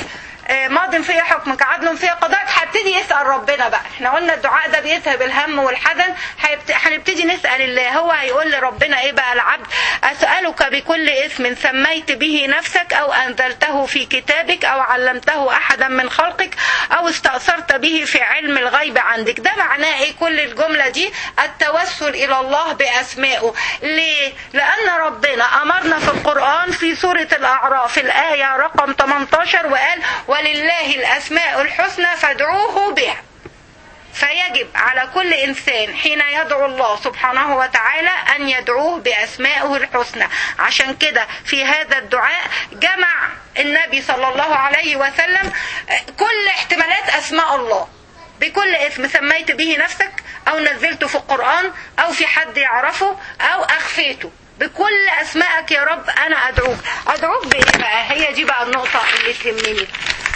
آه، ماض في حكمك عدل في قضاءك هبتدي يسأل ربنا بقى احنا قلنا الدعاء ده بيذهب الهم والحزن هيبت- هنبتدي نسأل الله هو هيقول لربنا ايه بقى العبد أسألك بكل اسم سميت به نفسك أو أنزلته في كتابك أو علمته أحدا من خلقك أو استأثرت به في علم الغيب عندك ده معناه ايه كل الجملة دي التوسل إلى الله بأسمائه ليه لأن ربنا أمرنا في القرآن في سورة الأعراف الآية رقم 18 وقال ولله الأسماء الحسنى فادعوه بها فيجب على كل إنسان حين يدعو الله سبحانه وتعالى أن يدعوه بأسمائه الحسنى عشان كده في هذا الدعاء جمع النبي صلى الله عليه وسلم كل احتمالات أسماء الله بكل اسم سميت به نفسك أو نزلته في القرآن أو في حد يعرفه أو أخفيته بكل أسمائك يا رب أنا أدعوك أدعوك بإيه بقى هي دي بقى النقطة اللي تهمني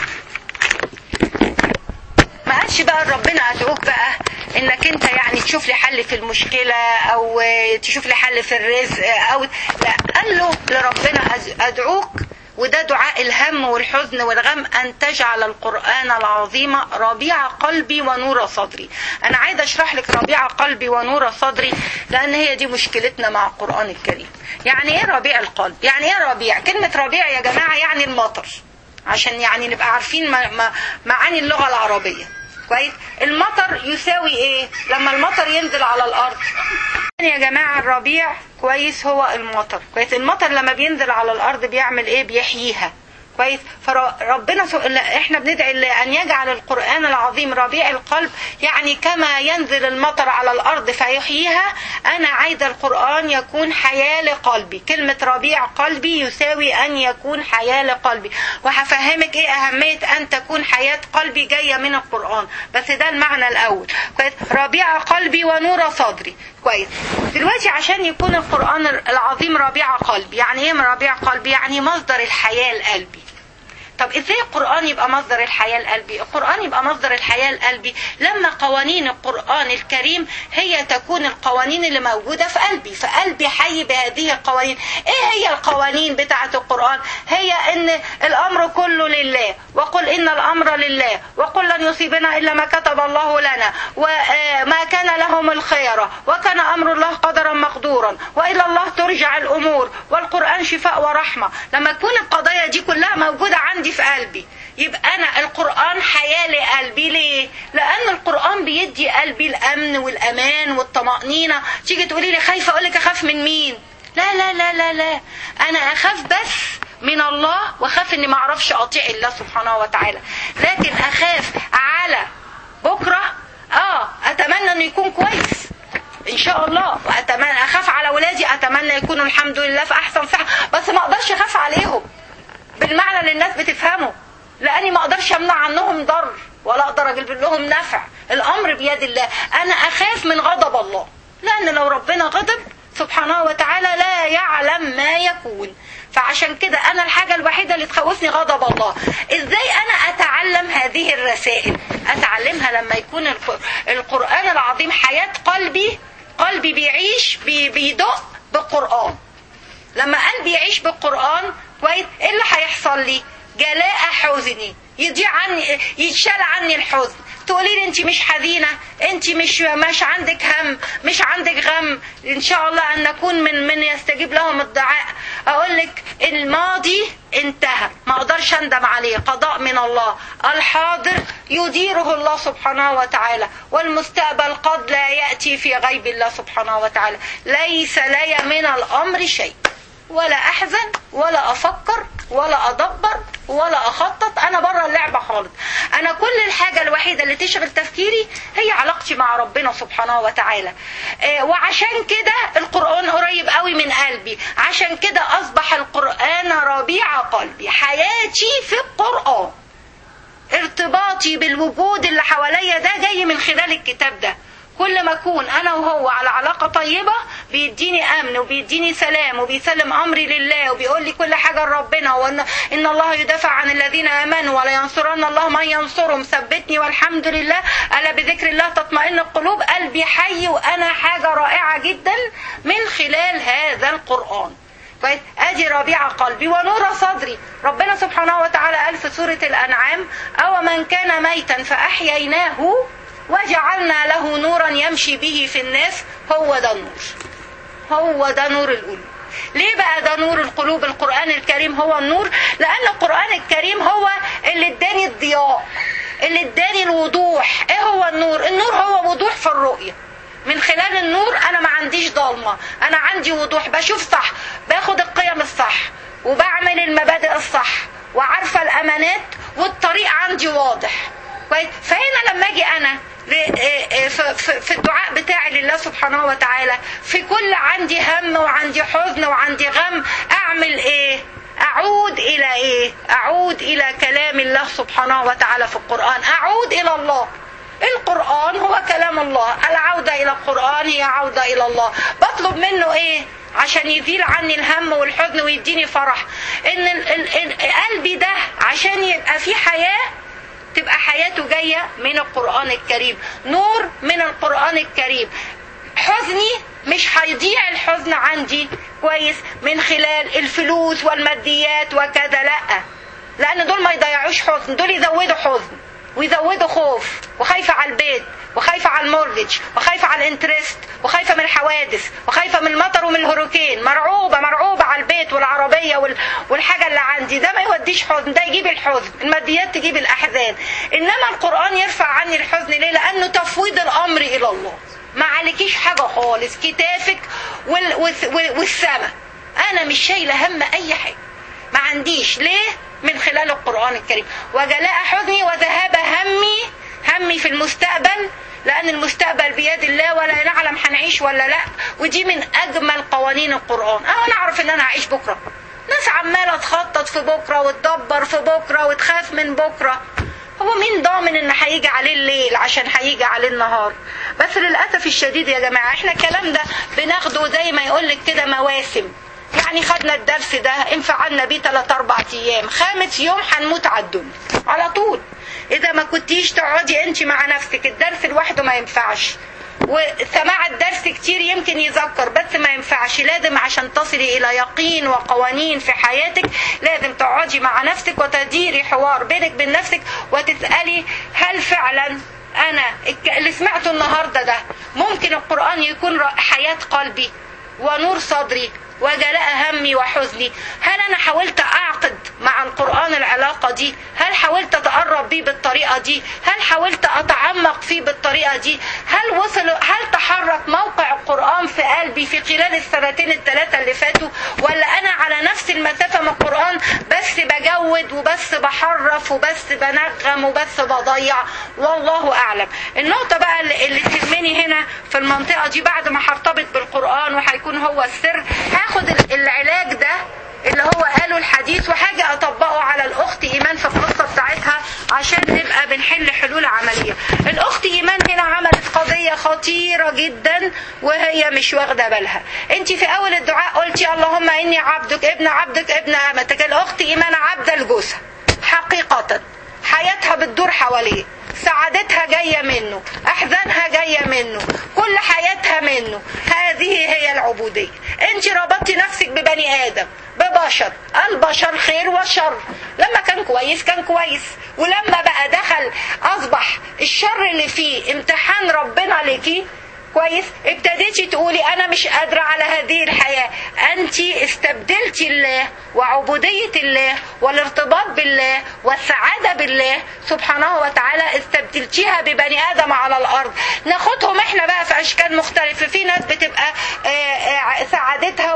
ما قالش بقى ربنا ادعوك بقى انك انت يعني تشوف لي حل في المشكله او تشوف لي حل في الرزق او لا قال له لربنا أز- ادعوك وده دعاء الهم والحزن والغم ان تجعل القران العظيم ربيع قلبي ونور صدري انا عايزه اشرح لك ربيع قلبي ونور صدري لان هي دي مشكلتنا مع القران الكريم يعني ايه ربيع القلب يعني ايه ربيع كلمه ربيع يا جماعه يعني المطر عشان يعني نبقى عارفين ما- ما- معاني اللغة العربية كويس المطر يساوي ايه لما المطر ينزل على الارض يا جماعة الربيع كويس هو المطر كويس المطر لما بينزل على الارض بيعمل ايه بيحييها كويس فربنا سو... لا، احنا بندعي الله ان يجعل القران العظيم ربيع القلب يعني كما ينزل المطر على الارض فيحييها انا عايزه القران يكون حياه لقلبي كلمه ربيع قلبي يساوي ان يكون حياه لقلبي وهفهمك ايه اهميه ان تكون حياه قلبي جايه من القران بس ده المعنى الاول كويس ربيع قلبي ونور صدري كويس دلوقتي عشان يكون القران العظيم ربيع قلبي يعني ايه ربيع قلبي يعني مصدر الحياه لقلبي طب ازاي القرآن يبقى مصدر الحياة القلبي القرآن يبقى مصدر الحياة القلبي لما قوانين القرآن الكريم هي تكون القوانين اللي موجودة في قلبي فقلبي حي بهذه القوانين ايه هي القوانين بتاعة القرآن هي ان الامر كله لله وقل ان الامر لله وقل لن يصيبنا الا ما كتب الله لنا وما كان لهم الخيرة وكان امر الله قدرا مقدورا والى الله ترجع الامور والقرآن شفاء ورحمة لما تكون القضايا دي كلها موجودة عندي في قلبي يبقى انا القرآن حياة لقلبي ليه لان القرآن بيدي قلبي الامن والامان والطمأنينة تيجي تقولي لي خايفة اقول لك اخاف من مين لا لا لا لا لا انا اخاف بس من الله واخاف اني ما اعرفش اطيع الله سبحانه وتعالى لكن اخاف على بكره اه اتمنى انه يكون كويس ان شاء الله واتمنى اخاف على ولادي اتمنى يكونوا الحمد لله في احسن صحه بس ما اقدرش اخاف عليهم بالمعنى اللي الناس بتفهمه لاني ما اقدرش امنع عنهم ضر ولا اقدر اجلب لهم نفع الامر بيد الله انا اخاف من غضب الله لان لو ربنا غضب سبحانه وتعالى لا يعلم ما يكون فعشان كده انا الحاجه الوحيده اللي تخوفني غضب الله ازاي انا اتعلم هذه الرسائل اتعلمها لما يكون الق- القران العظيم حياه قلبي قلبي بيعيش بي- بيدق بالقران لما قلبي يعيش بالقرآن كويس ايه اللي هيحصل لي جلاء حزني يضيع عني يتشال عني الحزن تقولي لي انت مش حزينه انت مش مش عندك هم مش عندك غم ان شاء الله ان نكون من من يستجيب لهم الدعاء اقول لك الماضي انتهى ما اقدرش اندم عليه قضاء من الله الحاضر يديره الله سبحانه وتعالى والمستقبل قد لا ياتي في غيب الله سبحانه وتعالى ليس لي من الامر شيء ولا احزن ولا افكر ولا ادبر ولا اخطط انا بره اللعبه خالص انا كل الحاجه الوحيده اللي تشغل تفكيري هي علاقتي مع ربنا سبحانه وتعالى آه، وعشان كده القران قريب قوي من قلبي عشان كده اصبح القران ربيع قلبي حياتي في القران ارتباطي بالوجود اللي حواليا ده جاي من خلال الكتاب ده كل ما اكون انا وهو على علاقه طيبه بيديني امن وبيديني سلام وبيسلم امري لله وبيقول لي كل حاجه لربنا وان ان الله يدافع عن الذين امنوا ولا ينصرن الله من ينصرهم ثبتني والحمد لله الا بذكر الله تطمئن القلوب قلبي حي وانا حاجه رائعه جدا من خلال هذا القران كويس ادي ربيع قلبي ونور صدري ربنا سبحانه وتعالى قال في سورة الانعام او من كان ميتا فاحييناه وجعلنا له نورا يمشي به في الناس هو ده النور هو ده نور القلوب ليه بقى ده نور القلوب القرآن الكريم هو النور لأن القرآن الكريم هو اللي اداني الضياء اللي اداني الوضوح ايه هو النور النور هو وضوح في الرؤية من خلال النور انا ما عنديش ضلمة انا عندي وضوح بشوف صح باخد القيم الصح وبعمل المبادئ الصح وعارفة الامانات والطريق عندي واضح كويس فهنا لما اجي انا في الدعاء بتاعي لله سبحانه وتعالى في كل عندي هم وعندي حزن وعندي غم اعمل ايه اعود الى ايه اعود الى كلام الله سبحانه وتعالى في القرآن اعود الى الله القرآن هو كلام الله العودة الى القرآن هي عودة الى الله بطلب منه ايه عشان يزيل عني الهم والحزن ويديني فرح ان ال ال ال قلبي ده عشان يبقى فيه حياه تبقى حياته جاية من القرآن الكريم نور من القرآن الكريم حزني مش هيضيع الحزن عندي كويس من خلال الفلوس والماديات وكذا لا لان دول ما يضيعوش حزن دول يزودوا حزن ويزودوا خوف وخايفة على البيت وخايفة على المورجج وخايفة على الانترست وخايفة من الحوادث وخايفة من المطر ومن الهروكين مرعوبة مرعوبة على البيت والعربية وال... والحاجة اللي عندي ده ما يوديش حزن ده يجيب الحزن الماديات تجيب الأحزان إنما القرآن يرفع عني الحزن ليه لأنه تفويض الأمر إلى الله ما عليكيش حاجة خالص كتافك وال... وال... والسماء أنا مش شايلة هم أي حاجة ما عنديش ليه من خلال القرآن الكريم وجلاء حزني وذهاب همي همي في المستقبل لأن المستقبل بيد الله ولا نعلم هنعيش ولا لا ودي من أجمل قوانين القرآن أنا أعرف إن أنا هعيش بكرة ناس عمالة تخطط في بكرة وتدبر في بكرة وتخاف من بكرة هو مين ضامن ان هيجي عليه الليل عشان هيجي عليه النهار بس للاسف الشديد يا جماعه احنا الكلام ده بناخده زي ما يقول لك كده مواسم يعني خدنا الدرس ده انفعلنا بيه 3 4 ايام خامس يوم هنموت على الدنيا على طول اذا ما كنتيش تقعدي انت مع نفسك الدرس لوحده ما ينفعش وسماع الدرس كتير يمكن يذكر بس ما ينفعش لازم عشان تصلي الى يقين وقوانين في حياتك لازم تقعدي مع نفسك وتديري حوار بينك وبين نفسك وتسالي هل فعلا انا اللي سمعته النهارده ده ممكن القران يكون حياه قلبي ونور صدري وجلاء همي وحزني هل انا حاولت اعقد مع القرآن العلاقة دي هل حاولت اتقرب بيه بالطريقة دي هل حاولت اتعمق فيه بالطريقة دي هل وصل هل تحرك موقع القرآن في قلبي في خلال السنتين الثلاثة اللي فاتوا ولا انا على نفس المسافة من القرآن بس بجود وبس بحرف وبس بنغم وبس بضيع والله اعلم النقطة بقى اللي تهمني هنا في المنطقة دي بعد ما هرتبط بالقرآن وهيكون هو السر هاخد العلاج ده اللي هو قاله الحديث وحاجة اطبقه على الاخت ايمان في القصة بتاعتها عشان نبقى بنحل حلول عملية الاخت ايمان هنا عملت قضية خطيرة جدا وهي مش واخدة بالها انت في اول الدعاء قلتي اللهم اني عبدك ابن عبدك ابن امتك الاخت ايمان عبدة لجوزها حقيقة حياتها بتدور حواليه سعادتها جاية منه أحزانها جاية منه كل حياتها منه هذه هي العبودية انت ربطتي نفسك ببني آدم ببشر البشر خير وشر لما كان كويس كان كويس ولما بقى دخل أصبح الشر اللي فيه امتحان ربنا ليكي كويس ابتديتي تقولي انا مش قادرة على هذه الحياة انت استبدلتي الله وعبودية الله والارتباط بالله والسعادة بالله سبحانه وتعالى استبدلتيها ببني ادم على الارض ناخدهم احنا بقى في اشكال مختلفة في ناس بتبقى سعادتها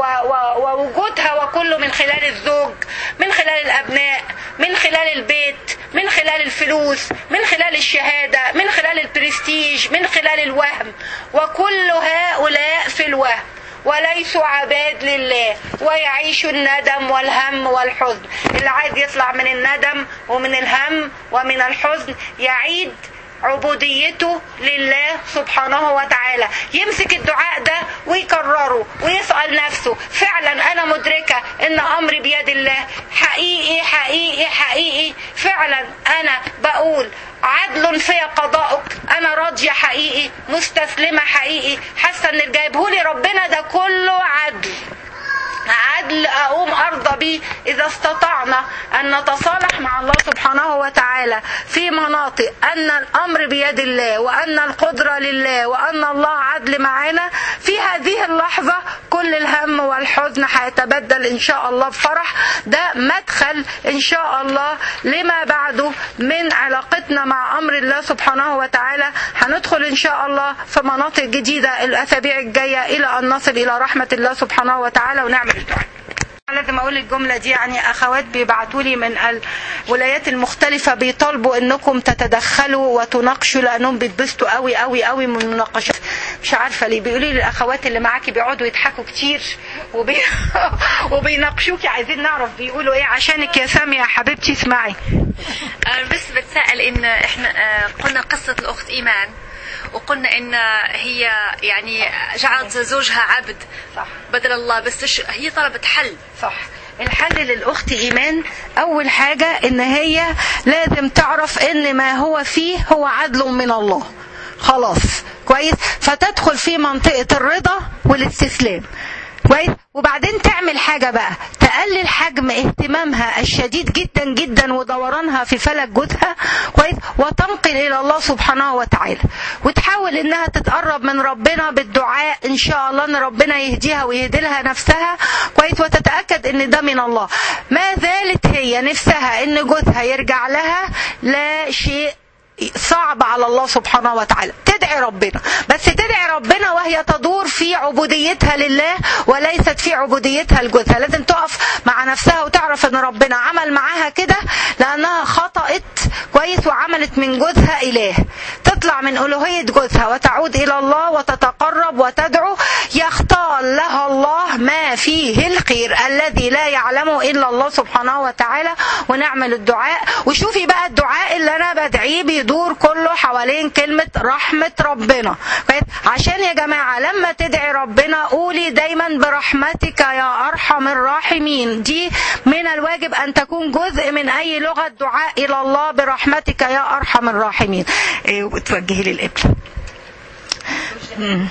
ووجودها وكله من خلال الزوج من خلال الابناء من خلال البيت من خلال الفلوس من خلال الشهادة من خلال البرستيج من خلال الوهم وكل هؤلاء في الوهم وليسوا عباد لله ويعيشوا الندم والهم والحزن اللي عايز يطلع من الندم ومن الهم ومن الحزن يعيد عبوديته لله سبحانه وتعالى يمسك الدعاء ده ويكرره ويسأل نفسه فعلا أنا مدركة إن أمري بيد الله حقيقي حقيقي حقيقي فعلا أنا بقول عدل في قضاءك أنا راضية حقيقي مستسلمة حقيقي حاسة إن اللي جايبهولي ربنا ده كله عدل عدل اقوم ارضى به اذا استطعنا ان نتصالح مع الله سبحانه وتعالى في مناطق ان الامر بيد الله وان القدره لله وان الله عدل معانا في هذه اللحظه كل الهم والحزن هيتبدل ان شاء الله بفرح ده مدخل ان شاء الله لما بعده من علاقتنا مع امر الله سبحانه وتعالى هندخل ان شاء الله في مناطق جديده الاسابيع الجايه الى ان نصل الى رحمه الله سبحانه وتعالى ونعمل الدعاء لازم اقول الجمله دي يعني اخوات بيبعتوا لي من الولايات المختلفه بيطالبوا انكم تتدخلوا وتناقشوا لانهم بيتبسطوا قوي قوي قوي من المناقشات مش عارفه ليه بيقولوا لي الاخوات اللي معاكي بيقعدوا يضحكوا كتير وبي... وبيناقشوكي عايزين نعرف بيقولوا ايه عشانك يا ساميه يا حبيبتي اسمعي أنا بس بتساءل إن إحنا آه، قلنا قصة الأخت إيمان وقلنا إن هي يعني جعلت زوجها عبد صح بدل الله بس تش- هي طلبت حل صح الحل للاخت ايمان اول حاجه ان هي لازم تعرف ان ما هو فيه هو عدل من الله خلاص كويس فتدخل في منطقه الرضا والاستسلام كويس وبعدين تعمل حاجة بقى تقلل حجم اهتمامها الشديد جدا جدا ودورانها في فلك جوزها كويس وتنقل إلى الله سبحانه وتعالى وتحاول إنها تتقرب من ربنا بالدعاء إن شاء الله إن ربنا يهديها ويهدي لها نفسها كويس وتتأكد إن ده من الله ما زالت هي نفسها إن جوزها يرجع لها لا شيء صعب على الله سبحانه وتعالى تدعي ربنا بس تدعي ربنا وهي تدور في عبوديتها لله وليست في عبوديتها لجوزها لازم تقف مع نفسها وتعرف ان ربنا عمل معاها كده لانها خطأت كويس وعملت من جوزها اله تطلع من الوهية جوزها وتعود الى الله وتتقرب وتدعو يختار لها الله ما فيه الخير الذي لا يعلمه الا الله سبحانه وتعالى ونعمل الدعاء وشوفي بقى الدعاء اللي انا بدعيه بيدور كله حوالين كلمة رحمة ربنا كويس؟ عشان يا جماعة لما تدعي ربنا قولي دايما برحمتك يا أرحم الراحمين دي من الواجب أن تكون جزء من أي لغة دعاء إلى الله برحمتك يا أرحم الراحمين إيه، وتوجهي للقبلة مم.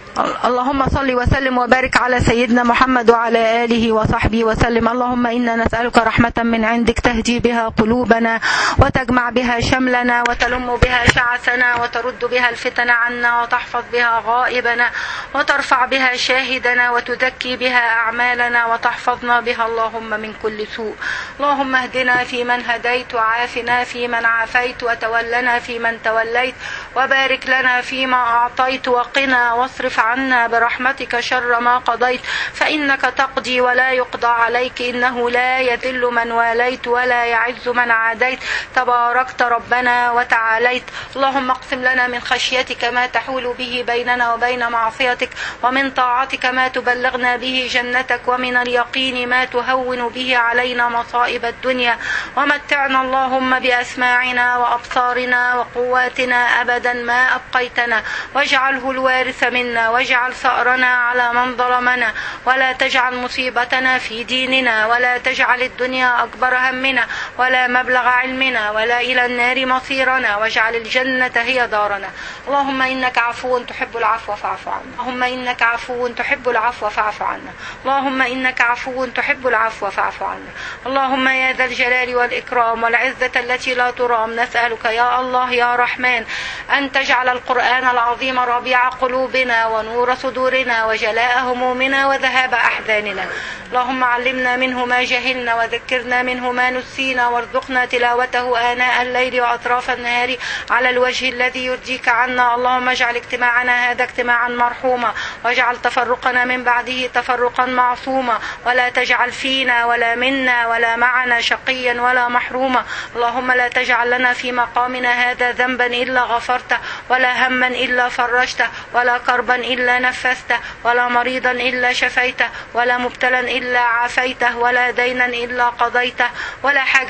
اللهم صل وسلم وبارك على سيدنا محمد وعلى آله وصحبه وسلم اللهم إنا نسألك رحمة من عندك تهدي بها قلوبنا وتجمع بها شملنا وتلم بها شعثنا وترد بها الفتن عنا وتحفظ بها غائبنا وترفع بها شاهدنا وتزكي بها أعمالنا وتحفظنا بها اللهم من كل سوء اللهم اهدنا فيمن هديت وعافنا فيمن عافيت وتولنا فيمن توليت وبارك لنا فيما أعطيت وقنا واصرف عنا برحمتك شر ما قضيت فإنك تقضي ولا يقضى عليك إنه لا يذل من واليت ولا يعز من عاديت تباركت ربنا وتعاليت اللهم اقسم لنا من خشيتك ما تحول به بيننا وبين معصيتك ومن طاعتك ما تبلغنا به جنتك ومن اليقين ما تهون به علينا مصائب الدنيا ومتعنا اللهم بأسماعنا وأبصارنا وقواتنا أبدا ما أبقيتنا واجعله الوارث منا واجعل ثأرنا على من ظلمنا ولا تجعل مصيبتنا في ديننا ولا تجعل الدنيا أكبر همنا ولا مبلغ علمنا ولا إلى النار مصيرنا واجعل الجنة هي دارنا اللهم إنك عفو تحب العفو فاعف عنا اللهم إنك عفو تحب العفو فاعف عنا اللهم إنك عفو تحب العفو فاعف عنا اللهم يا ذا الجلال والإكرام والعزة التي لا ترام نسألك يا الله يا رحمن أن تجعل القرآن العظيم ربيع قلوبنا ونور صدورنا وجلاء همومنا وذهاب أحزاننا اللهم علمنا منه ما جهلنا وذكرنا منه ما نسينا وارزقنا تلاوته آناء الليل وأطراف النهار على الوجه الذي يرضيك عنا اللهم اجعل اجتماعنا هذا اجتماعا مرحوما واجعل تفرقنا من بعده تفرقا معصوما ولا تجعل فينا ولا منا ولا معنا شقيا ولا محروما اللهم لا تجعل لنا في مقامنا هذا ذنبا إلا غفرته ولا هما إلا فرجته ولا كربا إلا نفسته ولا مريضا إلا شفيته ولا مبتلا إلا عافيته ولا دينا إلا قضيته ولا حاجة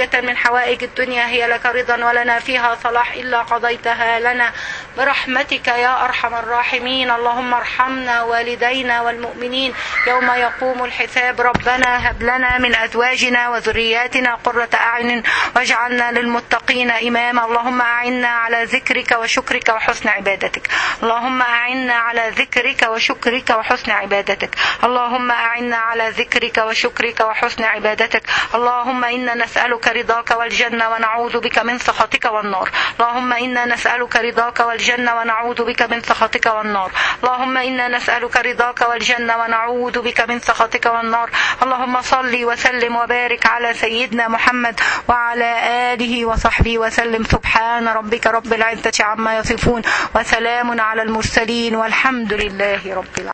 حاجة من حوائج الدنيا هي لك رضا ولنا فيها صلاح إلا قضيتها لنا برحمتك يا أرحم الراحمين اللهم ارحمنا والدينا والمؤمنين يوم يقوم الحساب ربنا هب لنا من أزواجنا وذرياتنا قرة أعين واجعلنا للمتقين إماما اللهم أعنا على ذكرك وشكرك وحسن عبادتك اللهم أعنا على ذكرك وشكرك وحسن عبادتك اللهم أعنا على ذكرك وشكرك وحسن عبادتك اللهم إنا نسألك رضاك والجنة ونعوذ بك من سخطك والنار اللهم إنا نسألك رضاك والجنة ونعوذ بك من سخطك والنار اللهم إنا نسألك رضاك والجنة ونعوذ بك من سخطك والنار اللهم صل وسلم وبارك على سيدنا محمد وعلى آله وصحبه وسلم سبحان ربك رب العزة عما يصفون وسلام على المرسلين والحمد لله رب العالمين